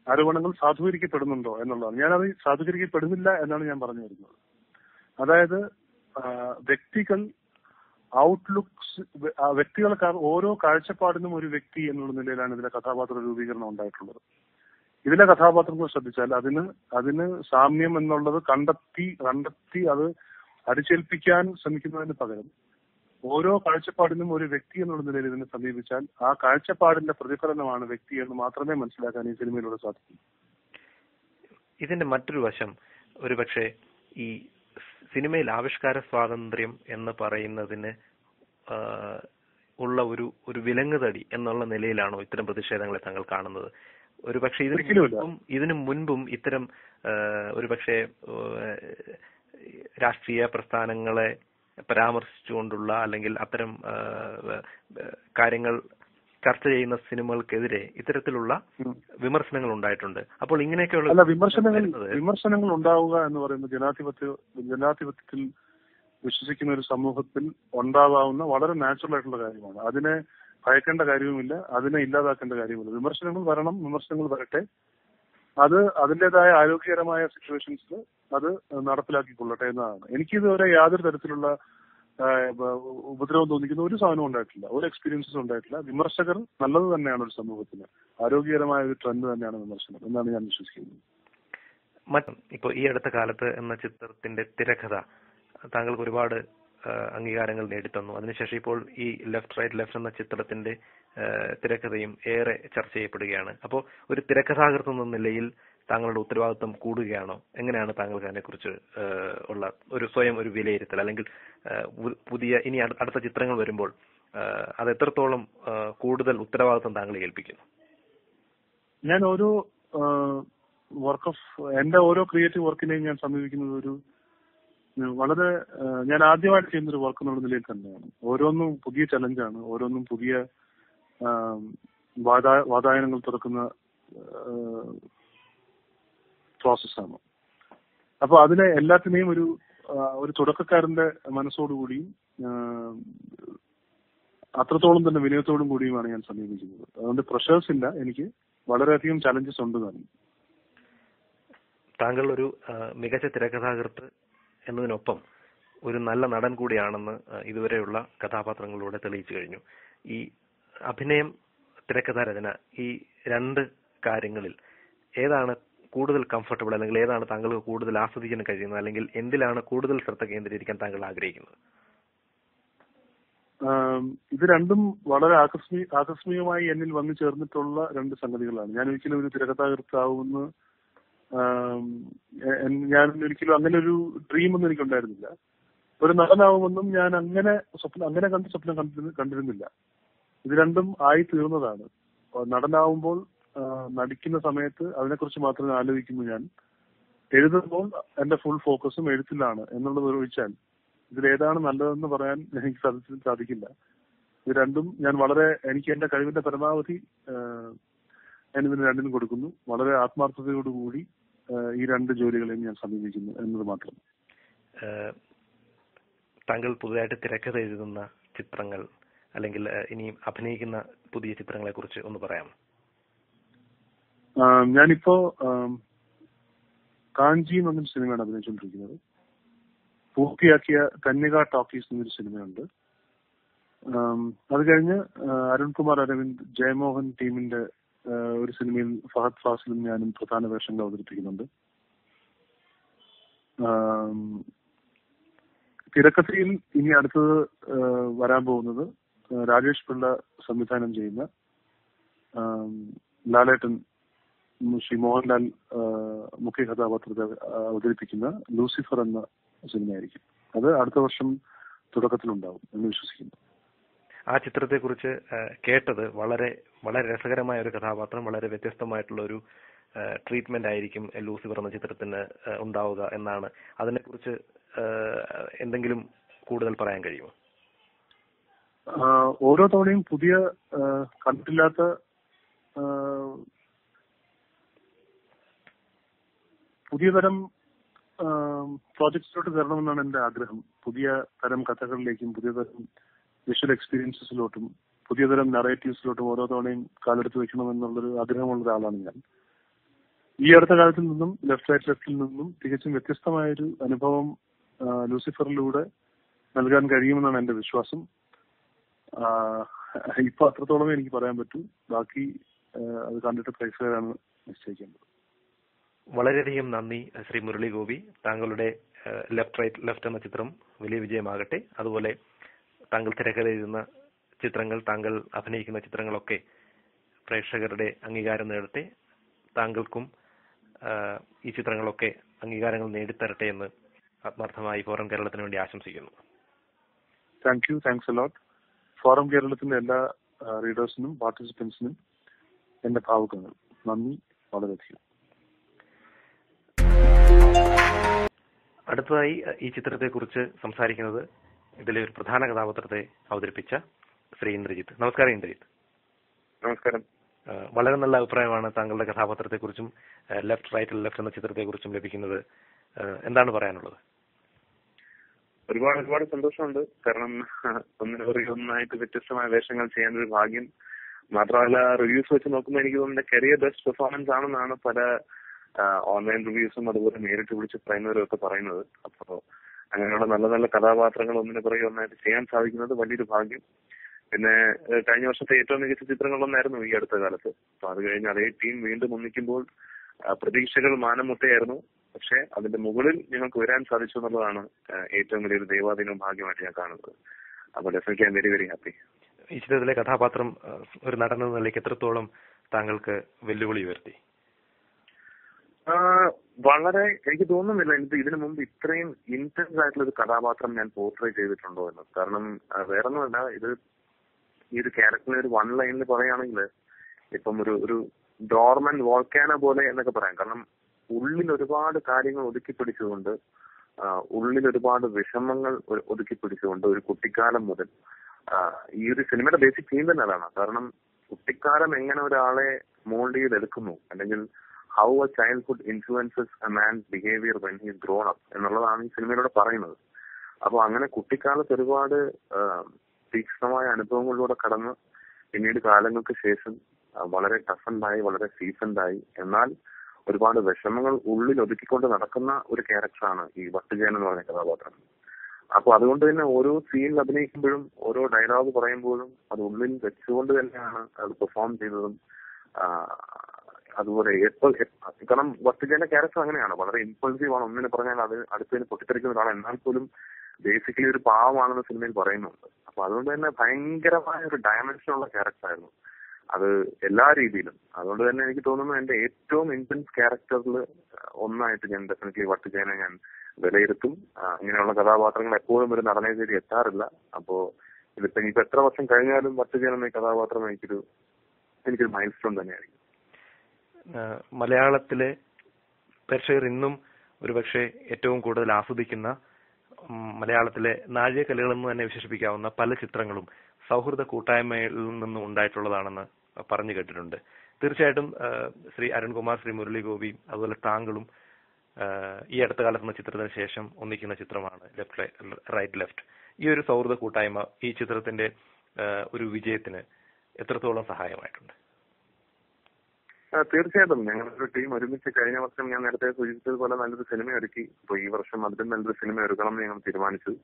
ആരോപണങ്ങൾ സാധൂകരിക്കപ്പെടുന്നുണ്ടോ എന്നുള്ളതാണ് ഞാനത് സാധൂകരിക്കപ്പെടുന്നില്ല എന്നാണ് ഞാൻ പറഞ്ഞു വരുന്നത് അതായത് ആ, വ്യക്തികൾ ഔട്ട്ലുക്സ് വ്യക്തികൾക്ക് ഓരോ കാഴ്ചപ്പാടിനും ഒരു വ്യക്തി എന്നുള്ള നിലയിലാണ് ഇതിലെ കഥാപാത്ര രൂപീകരണം ഉണ്ടായിട്ടുള്ളത് ഇതിലെ കഥാപാത്രങ്ങൾ ശ്രദ്ധിച്ചാൽ അതിന് അതിന് സാമ്യം എന്നുള്ളത് കണ്ടെത്തി കണ്ടെത്തി അത് അടിച്ചേൽപ്പിക്കാൻ ശ്രമിക്കുന്നതിന് പകരം ഓരോ കാഴ്ചപ്പാടിനും ഒരു വ്യക്തി എന്നുള്ള നിലയിൽ ഇതിനെ സമീപിച്ചാൽ ആ കാഴ്ചപ്പാടിന്റെ പ്രതിഫലനമാണ് വ്യക്തി എന്ന് മാത്രമേ മനസ്സിലാക്കാൻ ഈ സിനിമയിലൂടെ സാധിക്കൂ ഇതിന്റെ മറ്റൊരു വശം ഒരുപക്ഷെ ഈ സിനിമയിൽ ആവിഷ്കാര സ്വാതന്ത്ര്യം എന്ന് പറയുന്നതിന് ആ, ഉള്ള ഒരു ഒരു വിലങ്ങുതടി എന്നുള്ള നിലയിലാണോ ഇത്തരം പ്രതിഷേധങ്ങളെ താങ്കൾ കാണുന്നത് ഒരുപക്ഷെ ഇതിന് ഒരിക്കലുമില്ല. മുൻപും ഇതിനു മുൻപും ഇത്തരം ആ, ഒരുപക്ഷെ ആ, രാഷ്ട്രീയ പ്രസ്ഥാനങ്ങളെ പരാമർശിച്ചുകൊണ്ടുള്ള അല്ലെങ്കിൽ അത്തരം ആ, ആ, കാര്യങ്ങൾ ചർച്ച ചെയ്യുന്ന സിനിമകൾക്കെതിരെ ഇത്തരത്തിലുള്ള ഉം. വിമർശനങ്ങൾ ഉണ്ടായിട്ടുണ്ട് അപ്പോൾ ഇങ്ങനെയൊക്കെയുള്ള അല്ല വിമർശനങ്ങൾ വരുന്നത് വിമർശനങ്ങൾ ഉണ്ടാവുക എന്ന് പറയുന്നത് ജനാധിപത്യ ജനാധിപത്യത്തിൽ വിശ്വസിക്കുന്ന ഒരു സമൂഹത്തിൽ ഉണ്ടാവാവുന്ന വളരെ നാച്ചുറൽ ആയിട്ടുള്ള കാര്യമാണ് അതിനെ ഭയക്കേണ്ട കാര്യവുമില്ല അതിനെ ഇല്ലാതാക്കേണ്ട കാര്യവുമില്ല വിമർശനങ്ങൾ വരണം വിമർശനങ്ങൾ വരട്ടെ അത് അതിന്റേതായ ആരോഗ്യകരമായ സിറ്റുവേഷൻസിൽ അത് നടപ്പിലാക്കിക്കൊള്ളട്ടെ എന്നതാണ് എനിക്കിതുവരെ യാതൊരു തരത്തിലുള്ള ആ, ബ- ഉപദ്രവം തോന്നിക്കുന്ന ഒരു സാധനവും ഉണ്ടായിട്ടില്ല ഒരു എക്സ്പീരിയൻസും ഉണ്ടായിട്ടില്ല വിമർശകർ നല്ലത് തന്നെയാണ് ഒരു സമൂഹത്തിന് ആരോഗ്യകരമായ ഒരു ട്രെൻഡ് തന്നെയാണ് വിമർശനം എന്നാണ് ഞാൻ വിശ്വസിക്കുന്നത് മറ്റ് ഇപ്പൊ ഈ അടുത്ത കാലത്ത് എന്ന ചിത്രത്തിന്റെ തിരക്കഥ താങ്കൾക്ക് ഒരുപാട് ആ, അംഗീകാരങ്ങൾ നേടിത്തന്നു അതിനുശേഷം ഇപ്പോൾ ഈ ലെഫ്റ്റ് റൈറ്റ് ലെഫ്റ്റ് എന്ന ചിത്രത്തിന്റെ ആ, തിരക്കഥയും ഏറെ ചർച്ച ചെയ്യപ്പെടുകയാണ് അപ്പോൾ ഒരു തിരക്കഥാകൃത്ത് എന്ന നിലയിൽ താങ്കളുടെ ഉത്തരവാദിത്വം കൂടുകയാണോ എങ്ങനെയാണ് താങ്കൾക്ക് അതിനെക്കുറിച്ച് ആ, ഉള്ള ഒരു സ്വയം ഒരു വിലയിരുത്തൽ അല്ലെങ്കിൽ ആ, പു- പുതിയ ഇനി അടു- അടുത്ത ചിത്രങ്ങൾ വരുമ്പോൾ ആ, അത് എത്രത്തോളം ആ, കൂടുതൽ ഉത്തരവാദിത്വം താങ്കളെ ഏൽപ്പിക്കുന്നു ഞാൻ ഓരോ വർക്ക് ഓഫ് എന്റെ ഓരോ ക്രിയേറ്റീവ് വർക്കിനെയും ഞാൻ സമീപിക്കുന്നത് ഒരു ഉം, വളരെ ആ, ഞാൻ ആദ്യമായിട്ട് ചെയ്യുന്ന ഒരു വർക്ക് എന്നുള്ള നിലയിൽ തന്നെയാണ് ഓരോന്നും പുതിയ ചലഞ്ചാണ് ഓരോന്നും പുതിയ ആ, വാതാ- വാതായനങ്ങൾ തുറക്കുന്ന പ്രോസസ്സാണ് അപ്പൊ അതിനെ എല്ലാത്തിനെയും ഒരു ആ, ഒരു തുടക്കക്കാരന്റെ മനസ്സോടുകൂടിയും ആ, അത്രത്തോളം തന്നെ വിനയത്തോടും കൂടിയുമാണ് ഞാൻ സമീപിക്കുന്നത് അതുകൊണ്ട് പ്രഷേഴ്സ് ഇല്ല എനിക്ക് വളരെയധികം ചലഞ്ചസ് ഉണ്ട് താനും താങ്കൾ ഒരു ആ, മികച്ച തിരക്കഥാകൃത്ത് എന്നതിനൊപ്പം ഒരു നല്ല നടൻ കൂടിയാണെന്ന് ആ, ഇതുവരെയുള്ള കഥാപാത്രങ്ങളിലൂടെ തെളിയിച്ചു കഴിഞ്ഞു ഈ അഭിനയം തിരക്കഥാ രചന ഈ രണ്ട് കാര്യങ്ങളിൽ ഏതാണ് കൂടുതൽ കംഫർട്ടബിൾ അല്ലെങ്കിൽ ഏതാണ് താങ്കൾക്ക് കൂടുതൽ ആസ്വദിക്കാൻ കഴിയുന്നത് അല്ലെങ്കിൽ എന്തിലാണ് കൂടുതൽ ശ്രദ്ധ കേന്ദ്രീകരിക്കാൻ താങ്കൾ ആഗ്രഹിക്കുന്നത് ആം, ഇത് രണ്ടും വളരെ ആകസ്മി ആകസ്മികമായി എന്നിൽ വന്നു ചേർന്നിട്ടുള്ള രണ്ട് സംഗതികളാണ് ഞാൻ ഒരിക്കലും ഒരു തിരക്കഥാകൃത്താവുമെന്ന് ആം, എ- എൻ- ഞാൻ ഒരിക്കലും അങ്ങനെ ഒരു ഡ്രീം ഒന്നും എനിക്കുണ്ടായിരുന്നില്ല ഒരു നടനാവുമെന്നും ഞാൻ അങ്ങനെ സ്വപ്നം അങ്ങനെ കണ്ട് സ്വപ്നം കണ്ടിരുന്ന- കണ്ടിരുന്നില്ല ഇത് രണ്ടും ആയി തീർന്നതാണ് നടനാവുമ്പോൾ ആ, നടിക്കുന്ന സമയത്ത് അതിനെക്കുറിച്ച് മാത്രമേ ആലോചിക്കുന്നു ഞാൻ എഴുതുമ്പോൾ എന്റെ ഫുൾ ഫോക്കസും എഴുത്തിലാണ് എന്നുള്ളത് ഒഴിച്ചാൽ ഇതിൽ ഏതാണ് നല്ലതെന്ന് പറയാൻ എനിക്ക് സാധിച്ച സാധിക്കില്ല ഇത് രണ്ടും ഞാൻ വളരെ എനിക്ക് എന്റെ കഴിവിന്റെ പരമാവധി ആ, ഞാൻ ഇതിന് രണ്ടിനും കൊടുക്കുന്നു വളരെ ആത്മാർത്ഥതയോടുകൂടി ആ, ഈ രണ്ട് ജോലികളെയും ഞാൻ സമീപിക്കുന്നു എന്നത് മാത്രം ഏഹ് താങ്കൾ പുതുതായിട്ട് തിരക്കഥ എഴുതുന്ന ചിത്രങ്ങൾ അല്ലെങ്കിൽ ഏഹ് ഇനിയും അഭിനയിക്കുന്ന പുതിയ ചിത്രങ്ങളെ കുറിച്ച് ഒന്ന് പറയാമോ ആ, ഞാനിപ്പോ ആം, കാഞ്ചി എന്നൊരു സിനിമയാണ് അഭിനയിച്ചുകൊണ്ടിരിക്കുന്നത് പൂർത്തിയാക്കിയ കന്യക ടോക്കീസ് എന്നൊരു സിനിമയുണ്ട് ആം, അത് കഴിഞ്ഞ് ആ, അരുൺകുമാർ അരവിന്ദ് ജയമോഹൻ ടീമിന്റെ ആ, ഒരു സിനിമയിൽ ഫഹദ് ഫാസിലും ഞാനും പ്രധാന വേഷങ്ങൾ അവതരിപ്പിക്കുന്നുണ്ട് ആം, തിരക്കഥയിൽ ഇനി അടുത്തത് ആ, വരാൻ പോകുന്നത് ആ, രാജേഷ് പിള്ള സംവിധാനം ചെയ്യുന്ന ആം, ലാലേട്ടൻ ഉം, ശ്രീ മോഹൻലാൽ ആ, മുഖ്യ കഥാപാത്രത്തെ ആ, അവതരിപ്പിക്കുന്ന ലൂസിഫർ എന്ന സിനിമയായിരിക്കും അത് അടുത്ത വർഷം തുടക്കത്തിലുണ്ടാവും എന്ന് വിശ്വസിക്കുന്നു ആ ചിത്രത്തെ കുറിച്ച് കേട്ടത് വളരെ വളരെ രസകരമായ ഒരു കഥാപാത്രം വളരെ വ്യത്യസ്തമായിട്ടുള്ള ഒരു ട്രീറ്റ്മെന്റ് ആയിരിക്കും ലൂസിഫർ എന്ന ചിത്രത്തിന് ഏഹ് ഉണ്ടാവുക എന്നാണ് അതിനെക്കുറിച്ച് ഏഹ് എന്തെങ്കിലും കൂടുതൽ പറയാൻ കഴിയുമോ ആ, ഓരോ തവണയും പുതിയ ആ, കണ്ടിട്ടില്ലാത്ത ആ, പുതിയ തരം പ്രോജക്ട്സിലോട്ട് കയറണമെന്നാണ് എന്റെ ആഗ്രഹം പുതിയ തരം കഥകളിലേക്കും പുതിയ തരം വിഷ്വൽ എക്സ്പീരിയൻസസിലോട്ടും പുതിയ തരം നറേറ്റീവ്സിലോട്ടും ഓരോ തവണയും കാലെടുത്ത് വെക്കണമെന്നുള്ളൊരു ആഗ്രഹമുള്ള ഒരാളാണ് ഞാൻ ഈ അടുത്ത കാലത്തിൽ നിന്നും ലെഫ്റ്റ് റൈറ്റ് ലെഫ്റ്റിൽ നിന്നും തികച്ചും വ്യത്യസ്തമായൊരു അനുഭവം ആ, ലൂസിഫറിലൂടെ നൽകാൻ കഴിയുമെന്നാണ് എന്റെ വിശ്വാസം ആ, ഇപ്പൊ അത്രത്തോളമേ എനിക്ക് പറയാൻ പറ്റൂ ബാക്കി ആ, അത് കണ്ടിട്ട് പ്രേക്ഷകരാണ് നിശ്ചയിക്കേണ്ടത് വളരെയധികം നന്ദി ശ്രീ മുരളി ഗോപി താങ്കളുടെ ലെഫ്റ്റ് റൈറ്റ് ലെഫ്റ്റ് എന്ന ചിത്രം വലിയ വിജയമാകട്ടെ അതുപോലെ താങ്കൾ തിരക്കഥ എഴുതുന്ന ചിത്രങ്ങൾ താങ്കൾ അഭിനയിക്കുന്ന ചിത്രങ്ങളൊക്കെ പ്രേക്ഷകരുടെ അംഗീകാരം നേടട്ടെ താങ്കൾക്കും ആ, ഈ ചിത്രങ്ങളൊക്കെ അംഗീകാരങ്ങൾ നേടിത്തരട്ടെ എന്ന് ആത്മാർത്ഥമായി ഫോറം കേരളത്തിന് വേണ്ടി ആശംസിക്കുന്നു thank you thanks a lot forum കേരളത്തിന്റെ എല്ലാ റീഡേഴ്സിനും പാർട്ടിസിപ്പൻസിനും എന്റെ ഭാവുകങ്ങൾ നന്ദി വളരെയധികം അടുത്തതായി അഹ്, ഈ ചിത്രത്തെക്കുറിച്ച് സംസാരിക്കുന്നത് ഇതിലെ ഒരു പ്രധാന കഥാപാത്രത്തെ അവതരിപ്പിച്ച ശ്രീ ഇന്ദ്രജിത്ത് നമസ്കാരം ഇന്ദ്രജിത്ത് നമസ്കാരം ആഹ്, വളരെ നല്ല അഭിപ്രായമാണ് താങ്കളുടെ കഥാപാത്രത്തെക്കുറിച്ചും ലെഫ്റ്റ് റൈറ്റ് ലെഫ്റ്റ് എന്ന ചിത്രത്തെക്കുറിച്ചും ലഭിക്കുന്നത് ആഹ്, എന്താണ് പറയാനുള്ളത് ഒരുപാട് ഒരുപാട് സന്തോഷമുണ്ട് കാരണം ഒന്നിനു പുറകെ ഒന്നായിട്ട് വ്യത്യസ്തമായ വേഷങ്ങൾ ചെയ്യാൻ ഒരു ഭാഗ്യം മാത്രമല്ല റിവ്യൂസ് വെച്ച് നോക്കുമ്പോൾ എനിക്ക് തോന്നുന്നു കരിയർ ബെസ്റ്റ് പെർഫോമൻസ് ആണെന്നാണ് പല ഓൺലൈൻ റിവ്യൂസും അതുപോലെ നേരിട്ട് വിളിച്ച് പറയുന്നവരും ഒക്കെ പറയുന്നത് അപ്പോ അങ്ങനെയുള്ള നല്ല നല്ല കഥാപാത്രങ്ങൾ ഒന്നിനു പുറകെ ഒന്നായിട്ട് ചെയ്യാൻ സാധിക്കുന്നത് വലിയൊരു ഭാഗ്യം പിന്നെ ഏഹ്, കഴിഞ്ഞ വർഷത്തെ ഏറ്റവും മികച്ച ചിത്രങ്ങളൊന്നായിരുന്നു ഈ അടുത്ത കാലത്ത് അപ്പൊ അത് കഴിഞ്ഞ് അതേ ടീം വീണ്ടും ഒന്നിക്കുമ്പോൾ ആ, പ്രതീക്ഷകൾ മാനം മുട്ടയായിരുന്നു പക്ഷെ അതിന്റെ മുകളിൽ ഞങ്ങൾക്ക് വരാൻ സാധിച്ചു എന്നുള്ളതാണ് ആ, ഏറ്റവും വലിയൊരു ദൈവാധീനവും ഭാഗ്യമായിട്ട് ഞാൻ കാണുന്നത് അപ്പൊ definitely I very very happy ഈ ചിത്രത്തിലെ കഥാപാത്രം ആഹ്, ഒരു നടൻ എന്ന നിലയ്ക്ക് എത്രത്തോളം താങ്കൾക്ക് വെല്ലുവിളി ഉയർത്തി വളരെ എനിക്ക് തോന്നുന്നില്ല എനിക്ക് ഇതിനു മുമ്പ് ഇത്രയും ഇന്റൻസ് ആയിട്ടുള്ള ഒരു കഥാപാത്രം ഞാൻ പോർട്രേ ചെയ്തിട്ടുണ്ടോ എന്ന് കാരണം ആ, വേറൊന്നുമല്ല ഇത് ഈ ഒരു ക്യാരക്ടറിനെ ഒരു വൺ ലൈനിൽ പറയുകയാണെങ്കിൽ ഇപ്പം ഒരു ഒരു ഡോർമൻ വോൾക്കാന പോലെ എന്നൊക്കെ പറയാം കാരണം ഉള്ളിൽ ഒരുപാട് കാര്യങ്ങൾ ഒതുക്കി പിടിച്ചുകൊണ്ട് ആ, ഉള്ളിൽ ഒരുപാട് വിഷമങ്ങൾ ഒ- ഒതുക്കി പിടിച്ചുകൊണ്ട് ഒരു കുട്ടിക്കാലം മുതൽ ആ, ഈ ഒരു സിനിമയുടെ ബേസിക് തീം തന്നെ അതാണ് കാരണം കുട്ടിക്കാലം എങ്ങനെ ഒരാളെ മോൾഡ് ചെയ്തെടുക്കുന്നു അല്ലെങ്കിൽ how a childhood influences a man's behaviour when he's grown up എന്നുള്ളതാണ് ഈ സിനിമയിലൂടെ പറയുന്നത് അപ്പൊ അങ്ങനെ കുട്ടിക്കാലത്ത് ഒരുപാട് ആ, തീക്ഷ്ണമായ അനുഭവങ്ങളിലൂടെ കടന്ന് പിന്നീട് കാലങ്ങൾക്ക് ശേഷം ആ, വളരെ ടഫൻഡായി വളരെ സീസൺഡായി എന്നാൽ ഒരുപാട് വിഷമങ്ങൾ ഉള്ളിൽ ഒതുക്കിക്കൊണ്ട് നടക്കുന്ന ഒരു ക്യാരക്ടറാണ് ഈ വട്ടുജയൻ എന്ന് പറഞ്ഞ കഥാപാത്രം അപ്പൊ അതുകൊണ്ട് തന്നെ ഓരോ സീനിൽ അഭിനയിക്കുമ്പോഴും ഓരോ ഡയലോഗ് പറയുമ്പോഴും അത് ഉള്ളിൽ വെച്ചുകൊണ്ട് തന്നെയാണ് അത് പെർഫോം ചെയ്തതും ആ, അതുപോലെ എപ്പോൾ കാരണം വസ്തുജന്റെ ക്യാരക്ടർ അങ്ങനെയാണ് വളരെ ഇമ്പൾസീവ് ആണ് ഒന്നിനെ പറഞ്ഞാൽ അത് അടുത്തതിന് പൊട്ടിത്തെറിക്കുന്ന ഒരാൾ എന്നാൽ പോലും ബേസിക്കലി ഒരു പാവമാണെന്ന് സിനിമയിൽ പറയുന്നുണ്ട് അപ്പൊ അതുകൊണ്ട് തന്നെ ഭയങ്കരമായ ഒരു ഡയമെൻഷനുള്ള ക്യാരക്ടർ ആയിരുന്നു അത് എല്ലാ രീതിയിലും അതുകൊണ്ട് തന്നെ എനിക്ക് തോന്നുന്നു എന്റെ ഏറ്റവും ഇന്റൻസ് ക്യാരക്ടറിൽ ഒന്നായിട്ട് ഞാൻ ഡെഫിനറ്റ്ലി വട്ടുജയനെ ഞാൻ വിലയിരുത്തും ആ, ഇങ്ങനെയുള്ള കഥാപാത്രങ്ങൾ എപ്പോഴും ഒരു നടനെ തേടി എത്താറില്ല അപ്പോ ഇതിപ്പോ ഇനിയിപ്പോ എത്ര വർഷം കഴിഞ്ഞാലും വട്ടുജയൻ എന്ന ഈ കഥാപാത്രം എനിക്കൊരു എനിക്കൊരു മൈൽ സ്റ്റോൺ തന്നെയായിരിക്കും ആഹ്, മലയാളത്തിലെ പ്രേക്ഷകർ ഇന്നും ഒരുപക്ഷെ ഏറ്റവും കൂടുതൽ ആസ്വദിക്കുന്ന ഉം, മലയാളത്തിലെ നാഴികക്കല്ലുകളെന്ന് തന്നെ വിശേഷിപ്പിക്കാവുന്ന പല ചിത്രങ്ങളും സൗഹൃദ കൂട്ടായ്മയിൽ നിന്നും ഉണ്ടായിട്ടുള്ളതാണെന്ന് പറഞ്ഞു കേട്ടിട്ടുണ്ട് തീർച്ചയായിട്ടും ആഹ്, ശ്രീ അരുൺകുമാർ ശ്രീ മുരളി ഗോപി അതുപോലെ താങ്കളും ആഹ്, ഈ അടുത്ത കാലത്ത് എന്ന ചിത്രത്തിന് ശേഷം ഒന്നിക്കുന്ന ചിത്രമാണ് ലെഫ്റ്റ് റൈറ്റ് ലെഫ്റ്റ് ഈ ഒരു സൗഹൃദ കൂട്ടായ്മ ഈ ചിത്രത്തിന്റെ ആഹ്, ഒരു വിജയത്തിന് എത്രത്തോളം സഹായമായിട്ടുണ്ട് ആ, തീർച്ചയായിട്ടും ഞങ്ങളൊരു ടീം ഒരുമിച്ച് കഴിഞ്ഞ വർഷം ഞാൻ നേരത്തെ സൂചിപ്പിച്ചതുപോലെ നല്ലൊരു സിനിമ ഒരുക്കി അപ്പൊ ഈ വർഷം അതിലും നല്ലൊരു സിനിമ ഒരുക്കണം എന്ന് ഞങ്ങൾ തീരുമാനിച്ചു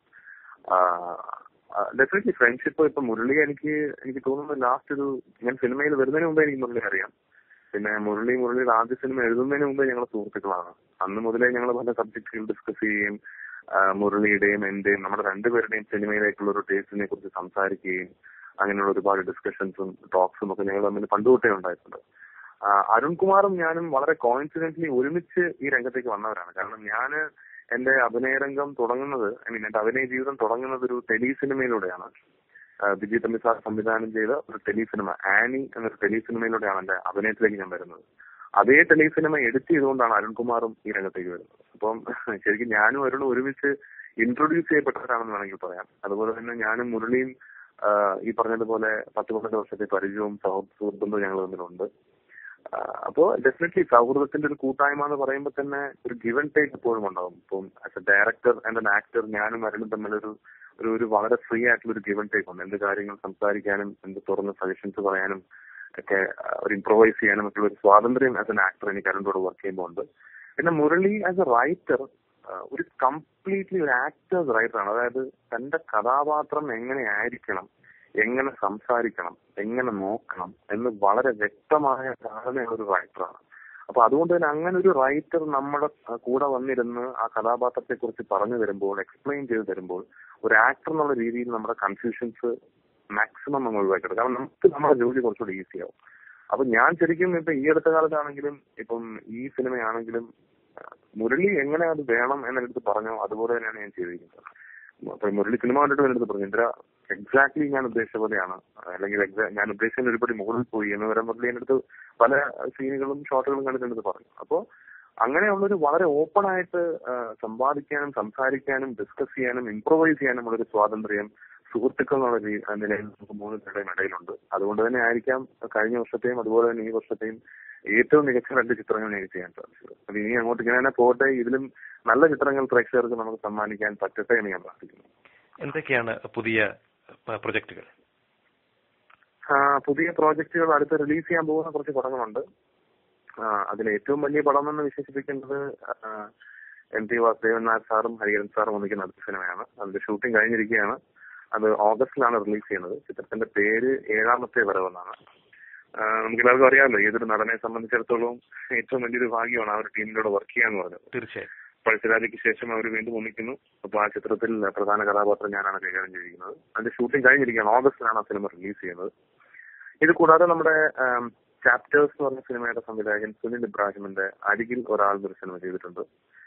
ഡെഫിനറ്റ്ലി ഫ്രണ്ട്ഷിപ്പ് ഇപ്പൊ മുരളി എനിക്ക് എനിക്ക് തോന്നുന്നു ലാസ്റ്റ് ഒരു ഞാൻ സിനിമയിൽ വരുന്നതിന് മുമ്പേ എനിക്ക് മുരളി അറിയാം പിന്നെ മുരളി മുരളിയുടെ ആദ്യ സിനിമ എഴുതുന്നതിന് മുമ്പേ ഞങ്ങൾ സുഹൃത്തുക്കളാണ് അന്ന് മുതലേ ഞങ്ങൾ പല സബ്ജക്റ്റുകൾ ഡിസ്കസ് ചെയ്യുകയും ആ, മുരളിയുടെയും എന്റെയും നമ്മുടെ രണ്ടുപേരുടെയും സിനിമയിലേക്കുള്ള ഒരു ടേസ്റ്റിനെ കുറിച്ച് സംസാരിക്കുകയും അങ്ങനെയുള്ള ഒരുപാട് ഡിസ്കഷൻസും ടോക്സും ഒക്കെ ഞങ്ങൾ തമ്മിൽ പണ്ടുതൊട്ടേ ഉണ്ടായിട്ടുണ്ട് ആ, അരുൺകുമാറും ഞാനും വളരെ കോയിൻസിഡന്റ്ലി ഒരുമിച്ച് ഈ രംഗത്തേക്ക് വന്നവരാണ് കാരണം ഞാൻ എന്റെ അഭിനയരംഗം തുടങ്ങുന്നത് ഐ മീൻ എന്റെ അഭിനയ ജീവിതം തുടങ്ങുന്നത് ഒരു ടെലി സിനിമയിലൂടെയാണ് ആ, വിജി തമ്പി സാർ സംവിധാനം ചെയ്ത ഒരു ടെലി സിനിമ ആനി എന്നൊരു ടെലി സിനിമയിലൂടെയാണ് എന്റെ അഭിനയത്തിലേക്ക് ഞാൻ വരുന്നത് അതേ ടെലി സിനിമ എഡിറ്റ് ചെയ്തുകൊണ്ടാണ് അരുൺകുമാറും ഈ രംഗത്തേക്ക് വരുന്നത് അപ്പം ശരിക്കും ഞാനും അരുണും ഒരുമിച്ച് ഇൻട്രൊഡ്യൂസ് ചെയ്യപ്പെട്ടവരാണെന്ന് വേണമെങ്കിൽ പറയാം അതുപോലെ തന്നെ ഞാനും മുരളിയും ആ, ഈ പറഞ്ഞതുപോലെ പത്ത് പന്ത്രണ്ട് വർഷത്തെ പരിചയവും സൗഹൃദ സുഹൃത്തും ഞങ്ങൾ തമ്മിലുണ്ട് ആഹ് അപ്പോ ഡെഫിനറ്റ്ലി സൗഹൃദത്തിന്റെ ഒരു കൂട്ടായ്മ എന്ന് പറയുമ്പോൾ തന്നെ ഒരു ഗിവൻ ടേക്ക് എപ്പോഴും ഉണ്ടാവും ഇപ്പം as a director and an actor ഞാനും അരുണും തമ്മിലൊരു ഒരു ഒരു വളരെ ഫ്രീ ആയിട്ടുള്ള ഒരു ഗിവൻ ടേക്ക് ഉണ്ട് എന്ത് കാര്യങ്ങൾ സംസാരിക്കാനും എന്ത് തുറന്ന് സജഷൻസ് പറയാനും ഒക്കെ ആ, ഒരു ഇംപ്രൊവൈസ് ചെയ്യാനും ഒക്കെ ഒരു സ്വാതന്ത്ര്യം ആസ് എൻ ആക്ടർ എനിക്ക് അരുണ്ടോട് വർക്ക് ചെയ്യുമ്പോൾ ഉണ്ട് പിന്നെ മുരളി ആസ് എ റൈറ്റർ ഒരു കംപ്ലീറ്റ്ലി ഒരു ആക്ടേഴ്സ് റൈറ്ററാണ് അതായത് തന്റെ കഥാപാത്രം എങ്ങനെ ആയിരിക്കണം എങ്ങനെ സംസാരിക്കണം എങ്ങനെ നോക്കണം എന്ന് വളരെ വ്യക്തമായ ധാരണയുള്ള ഒരു റൈറ്ററാണ് അപ്പൊ അതുകൊണ്ട് തന്നെ അങ്ങനെ ഒരു റൈറ്റർ നമ്മുടെ ആ, കൂടെ വന്നിരുന്ന് ആ കഥാപാത്രത്തെ കുറിച്ച് പറഞ്ഞു തരുമ്പോൾ എക്സ്പ്ലെയിൻ ചെയ്ത് തരുമ്പോൾ ഒരു ആക്ടർ എന്നുള്ള രീതിയിൽ നമ്മുടെ കൺഫ്യൂഷൻസ് മാക്സിമം നമ്മൾ ഒഴിവാക്കിയത് കാരണം നമുക്ക് നമ്മുടെ ജോലി കുറച്ചുകൂടി ഈസി ആവും അപ്പൊ ഞാൻ ശരിക്കും ഇപ്പൊ ഈ അടുത്ത കാലത്താണെങ്കിലും ഇപ്പം ഈ സിനിമയാണെങ്കിലും ആ, മുരളി എങ്ങനെ അത് വേണം എന്നെടുത്ത് പറഞ്ഞോ അതുപോലെ തന്നെയാണ് ഞാൻ ചെയ്തിരിക്കുന്നത് അപ്പൊ മുരളി സിനിമ കണ്ടിട്ട് എന്റെ അടുത്ത് പറഞ്ഞു ഇന്ദ്ര എക്സാക്ട്ലി ഞാൻ ഉദ്ദേശിച്ച പോലെയാണ് അല്ലെങ്കിൽ exa- ഞാൻ ഉദ്ദേശിച്ച ഒരുപടി മുകളിൽ പോയി എന്ന് വരെ മുരളി എന്റെ അടുത്ത് പല സീനുകളും ഷോട്ടുകളും കണ്ടിട്ട് എന്റെ അടുത്ത് പറഞ്ഞു അപ്പോ അങ്ങനെയുള്ളൊരു വളരെ ഓപ്പൺ ആയിട്ട് ആ, സംവാദിക്കാനും സംസാരിക്കാനും ഡിസ്കസ് ചെയ്യാനും ഇംപ്രൊവൈസ് ചെയ്യാനും ഉള്ളൊരു സ്വാതന്ത്ര്യം സുഹൃത്തുക്കൾ എന്നുള്ള രീ- നിലയിൽ നമുക്ക് മൂന്ന് പേരുടെയും ഇടയിലുണ്ട് അതുകൊണ്ട് തന്നെ ആയിരിക്കാം കഴിഞ്ഞ വർഷത്തെയും അതുപോലെ തന്നെ ഈ വർഷത്തെയും ഏറ്റവും മികച്ച രണ്ട് ചിത്രങ്ങൾ എനിക്ക് ചെയ്യാൻ സാധിച്ചത് അപ്പൊ ഇനി അങ്ങോട്ട് ഇങ്ങനെ തന്നെ പോട്ടെ ഇതിലും നല്ല ചിത്രങ്ങൾ പ്രേക്ഷകർക്ക് നമുക്ക് സമ്മാനിക്കാൻ പറ്റട്ടെ എന്ന് ഞാൻ പ്രാർത്ഥിക്കുന്നു എന്തൊക്കെയാണ് പുതിയ പ്രൊജക്ടുകൾ ആ, പുതിയ പ്രോജക്റ്റുകൾ അടുത്ത് റിലീസ് ചെയ്യാൻ പോകുന്ന കുറച്ച് പടങ്ങളുണ്ട് ആ, അതിൽ ഏറ്റവും വലിയ പടം എന്ന് വിശേഷിപ്പിക്കുന്നത് ആ, എം ടി വാസുദേവൻ നായർ സാറും ഹരിഹരൻ സാറും ഒന്നിക്കുന്ന അടുത്ത സിനിമയാണ് അതിന്റെ ഷൂട്ടിംഗ് കഴിഞ്ഞിരിക്കുകയാണ് അത് ഓഗസ്റ്റിലാണ് റിലീസ് ചെയ്യുന്നത് ചിത്രത്തിന്റെ പേര് ഏഴാമത്തെ വരവെന്നാണ് ആ, നമുക്ക് എല്ലാവർക്കും അറിയാമല്ലോ ഏതൊരു നടനെ സംബന്ധിച്ചിടത്തോളം ഏറ്റവും വലിയൊരു ഭാഗ്യമാണ് ആ ഒരു ടീമിലൂടെ വർക്ക് ചെയ്യാന്ന് പറഞ്ഞത് തീർച്ചയായും പഴശ്ശിരാജയ്ക്ക് ശേഷം അവർ വീണ്ടും ഒന്നിക്കുന്നു അപ്പൊ ആ ചിത്രത്തിൽ പ്രധാന കഥാപാത്രം ഞാനാണ് കൈകാര്യം ചെയ്തിരിക്കുന്നത് അതിന്റെ ഷൂട്ടിംഗ് കഴിഞ്ഞിരിക്കുകയാണ് ഓഗസ്റ്റിലാണ് ആ സിനിമ റിലീസ് ചെയ്യുന്നത് ഇത് കൂടാതെ നമ്മുടെ ചാപ്റ്റേഴ്സ് എന്ന് പറഞ്ഞ സിനിമയുടെ സംവിധായകൻ സുനിൽ ഇബ്രാഹിമിന്റെ അരികിൽ ഒരാൾ എന്നൊരു സിനിമ ചെയ്തിട്ടുണ്ട്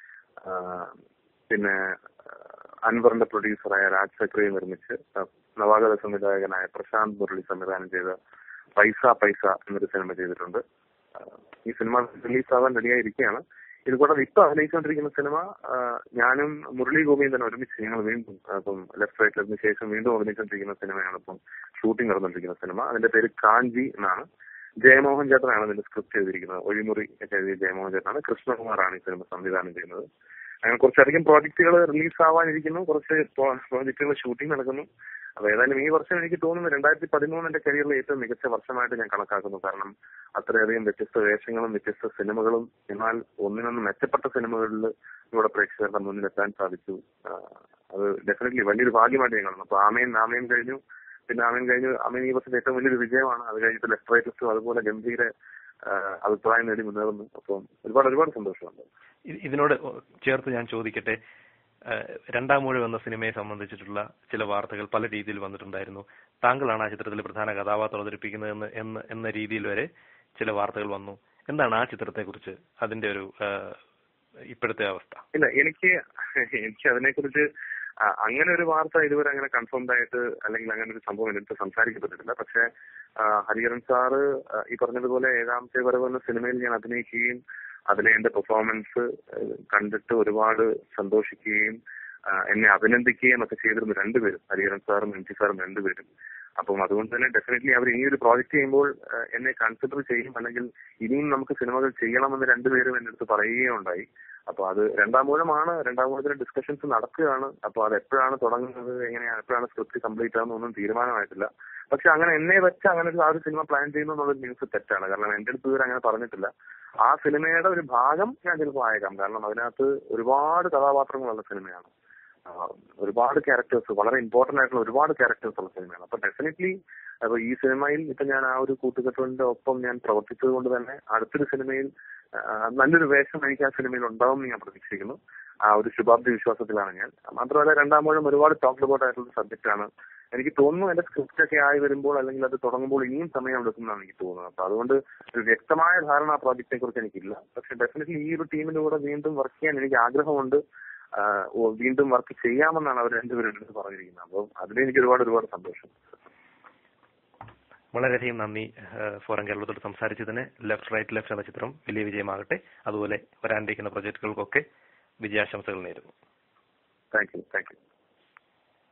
ആ, പിന്നെ ആ, അൻവറിന്റെ പ്രൊഡ്യൂസറായ രാജ് സക്രിയെ നിർമ്മിച്ച് ആ, നവാഗത സംവിധായകനായ പ്രശാന്ത് മുരളി സംവിധാനം ചെയ്ത പൈസ പൈസ എന്നൊരു സിനിമ ചെയ്തിട്ടുണ്ട് ആ, ഈ സിനിമ റിലീസ് ആവാൻ റെഡിയായിരിക്കുകയാണ് ഇത് കൂടാതെ ഇപ്പൊ അഭിനയിച്ചുകൊണ്ടിരിക്കുന്ന സിനിമ ആ, ഞാനും മുരളി ഗോപിയും ഒരുമിച്ച് ഞങ്ങൾ വീണ്ടും ആ, ഇപ്പം ലെഫ്റ്റ് റൈറ്റ് ലെഫ്റ്റിന് ശേഷം വീണ്ടും അഭിനയിച്ചുകൊണ്ടിരിക്കുന്ന സിനിമയാണ് ഇപ്പം ഷൂട്ടിംഗ് നടന്നുകൊണ്ടിരിക്കുന്ന സിനിമ അതിന്റെ പേര് കാഞ്ചി എന്നാണ് ജയമോഹൻ ചേട്ടനാണ് ഇതിന്റെ സ്ക്രിപ്റ്റ് ചെയ്തിരിക്കുന്നത് ഒഴിമുറി ഒക്കെ എഴുതിയ ജയമോഹൻ ചേട്ടനാണ് കൃഷ്ണകുമാറാണ് ഈ സിനിമ സംവിധാനം ചെയ്യുന്നത് അങ്ങനെ കുറച്ചധികം പ്രോജക്റ്റുകൾ റിലീസ് ആവാനിരിക്കുന്നു കുറച്ച് പ്രോജക്റ്റുകൾ ഷൂട്ടിംഗ് നടക്കുന്നു അപ്പൊ ഏതായാലും ഈ വർഷം എനിക്ക് തോന്നുന്നു രണ്ടായിരത്തി പതിമൂന്ന് എന്റെ കരിയറിലെ ഏറ്റവും മികച്ച വർഷമായിട്ട് ഞാൻ കണക്കാക്കുന്നു കാരണം അത്രയധികം വ്യത്യസ്ത വേഷങ്ങളും വ്യത്യസ്ത സിനിമകളും എന്നാൽ ഒന്നിനൊന്ന് മെച്ചപ്പെട്ട സിനിമകളിൽ ഇവിടെ പ്രേക്ഷകരുടെ മുന്നിൽ എത്താൻ സാധിച്ചു ആ, അത് ഡെഫിനറ്റ്ലി വലിയൊരു ഭാഗ്യമായിട്ട് ഞാൻ കാണുന്നു അപ്പൊ ആമയും ആമയും കഴിഞ്ഞു പിന്നെ ആമയും കഴിഞ്ഞു ആമയും ഈ വർഷത്തെ ഏറ്റവും വലിയൊരു വിജയമാണ് അത് കഴിഞ്ഞിട്ട് ലെഫ്റ്റ് റൈറ്റ് ലിസ്റ്റും അതുപോലെ ഗംഭീര ആ, അഭിപ്രായം നേടി മുന്നേറുന്നു അപ്പം ഒരുപാട് ഒരുപാട് സന്തോഷമുണ്ട് ഇ- ഇതിനോട് ചേർത്ത് ഞാൻ ചോദിക്കട്ടെ ഏഹ് രണ്ടാം മൂഴം എന്ന സിനിമയെ സംബന്ധിച്ചിട്ടുള്ള ചില വാർത്തകൾ പല രീതിയിൽ വന്നിട്ടുണ്ടായിരുന്നു താങ്കളാണ് ആ ചിത്രത്തിൽ പ്രധാന കഥാപാത്രം അവതരിപ്പിക്കുന്നതെന്ന് എന്ന എന്ന രീതിയിൽ വരെ ചില വാർത്തകൾ വന്നു എന്താണ് ആ ചിത്രത്തെ കുറിച്ച് അതിന്റെ ഒരു ഏഹ്, ഇപ്പോഴത്തെ അവസ്ഥ ഇല്ല എനിക്ക് എനിക്ക് അതിനെക്കുറിച്ച് ആ, അങ്ങനെ ഒരു വാർത്ത ഇതുവരെ അങ്ങനെ കൺഫേംഡ് ആയിട്ട് അല്ലെങ്കിൽ അങ്ങനെ ഒരു സംഭവം എടുത്ത് സംസാരിക്കപ്പെട്ടിട്ടില്ല പക്ഷെ ആ, ഹരിഹരൻ സാറ് ആ, ഈ പറഞ്ഞതുപോലെ ഏഴാമത്തെ വരവ് എന്ന സിനിമയിൽ ഞാൻ അഭിനയിക്കുകയും അതിലെ എന്റെ പെർഫോമൻസ് കണ്ടിട്ട് ഒരുപാട് സന്തോഷിക്കുകയും ആ, എന്നെ അഭിനന്ദിക്കുകയും ഒക്കെ ചെയ്തിരുന്നു രണ്ടുപേരും ഹരിഹരൻ സാറും എം ടി സാറും രണ്ടുപേരും അപ്പം അതുകൊണ്ട് തന്നെ ഡെഫിനറ്റ്ലി അവർ ഇനി ഒരു പ്രോജക്റ്റ് ചെയ്യുമ്പോൾ ആ, എന്നെ കൺസിഡർ ചെയ്യും അല്ലെങ്കിൽ ഇനിയും നമുക്ക് സിനിമകൾ ചെയ്യണമെന്ന് രണ്ടുപേരും എന്റെ അടുത്ത് പറയുകയും ഉണ്ടായി അപ്പൊ അത് രണ്ടാം മൂലമാണ് രണ്ടാം മൂലത്തിന് ഡിസ്കഷൻസ് നടക്കുകയാണ് അപ്പൊ അത് എപ്പോഴാണ് തുടങ്ങുന്നത് എങ്ങനെയാണ് എപ്പോഴാണ് സ്ക്രിപ്റ്റ് കംപ്ലീറ്റ് ആകുന്നൊന്നും തീരുമാനമായിട്ടില്ല പക്ഷെ അങ്ങനെ എന്നെ വെച്ച് അങ്ങനെ ഒരു ആ ഒരു സിനിമ പ്ലാൻ ചെയ്യുന്നു എന്നുള്ളൊരു ന്യൂസ് തെറ്റാണ് കാരണം എന്റെ അടുത്ത് ഇതുവരെ അങ്ങനെ പറഞ്ഞിട്ടില്ല ആ സിനിമയുടെ ഒരു ഭാഗം ഞാൻ ചിലപ്പോൾ ആയേക്കാം കാരണം അതിനകത്ത് ഒരുപാട് കഥാപാത്രങ്ങളുള്ള സിനിമയാണ് ആ, ഒരുപാട് ക്യാരക്ടേഴ്സ് വളരെ ഇമ്പോർട്ടന്റ് ആയിട്ടുള്ള ഒരുപാട് ക്യാരക്ടേഴ്സ് ഉള്ള സിനിമയാണ് അപ്പൊ ഡെഫിനറ്റ്ലി അപ്പൊ ഈ സിനിമയിൽ ഇപ്പൊ ഞാൻ ആ ഒരു കൂട്ടുകെട്ടിന്റെ ഒപ്പം ഞാൻ പ്രവർത്തിച്ചത് കൊണ്ട് തന്നെ അടുത്തൊരു സിനിമയിൽ ആ, നല്ലൊരു വേഷം എനിക്ക് ആ സിനിമയിൽ ഉണ്ടാവും എന്ന് ഞാൻ പ്രതീക്ഷിക്കുന്നു ആ ഒരു ശുഭാപ്തി വിശ്വാസത്തിലാണ് ഞാൻ മാത്രമല്ല രണ്ടാം മൂലം ഒരുപാട് ടോക്ക് അബൌട്ട് ആയിട്ടുള്ള സബ്ജക്റ്റ് ആണ് എനിക്ക് തോന്നുന്നു എന്റെ സ്ക്രിപ്റ്റ് ഒക്കെ ആയി വരുമ്പോൾ അല്ലെങ്കിൽ അത് തുടങ്ങുമ്പോൾ ഇനിയും സമയം എടുക്കുന്നതാണ് എനിക്ക് തോന്നുന്നത് അപ്പൊ അതുകൊണ്ട് ഒരു വ്യക്തമായ ധാരണ ആ പ്രോജക്റ്റിനെ കുറിച്ച് എനിക്കില്ല പക്ഷെ ഡെഫിനറ്റ്ലി ഈ ഒരു ടീമിന്റെ കൂടെ വീണ്ടും വർക്ക് ചെയ്യാൻ എനിക്ക് ആഗ്രഹമുണ്ട് ആ, ഓ, വീണ്ടും വർക്ക് ചെയ്യാമെന്നാണ് അവർ രണ്ടുപേരും എൻ്റെ അടുത്ത് പറഞ്ഞിരിക്കുന്നത് അപ്പം അതിൽ എനിക്ക് ഒരുപാട് ഒരുപാട് സന്തോഷം വളരെയധികം നന്ദി ഏഹ് ഫോറം കേരളത്തോട് സംസാരിച്ചതിന് ലെഫ്റ്റ് റൈറ്റ് ലെഫ്റ്റ് എന്ന ചിത്രം വലിയ വിജയമാകട്ടെ അതുപോലെ വരാനിരിക്കുന്ന പ്രൊജക്ടുകൾക്കൊക്കെ വിജയാശംസകൾ നേരുന്നു താങ്ക് യു താങ്ക് യു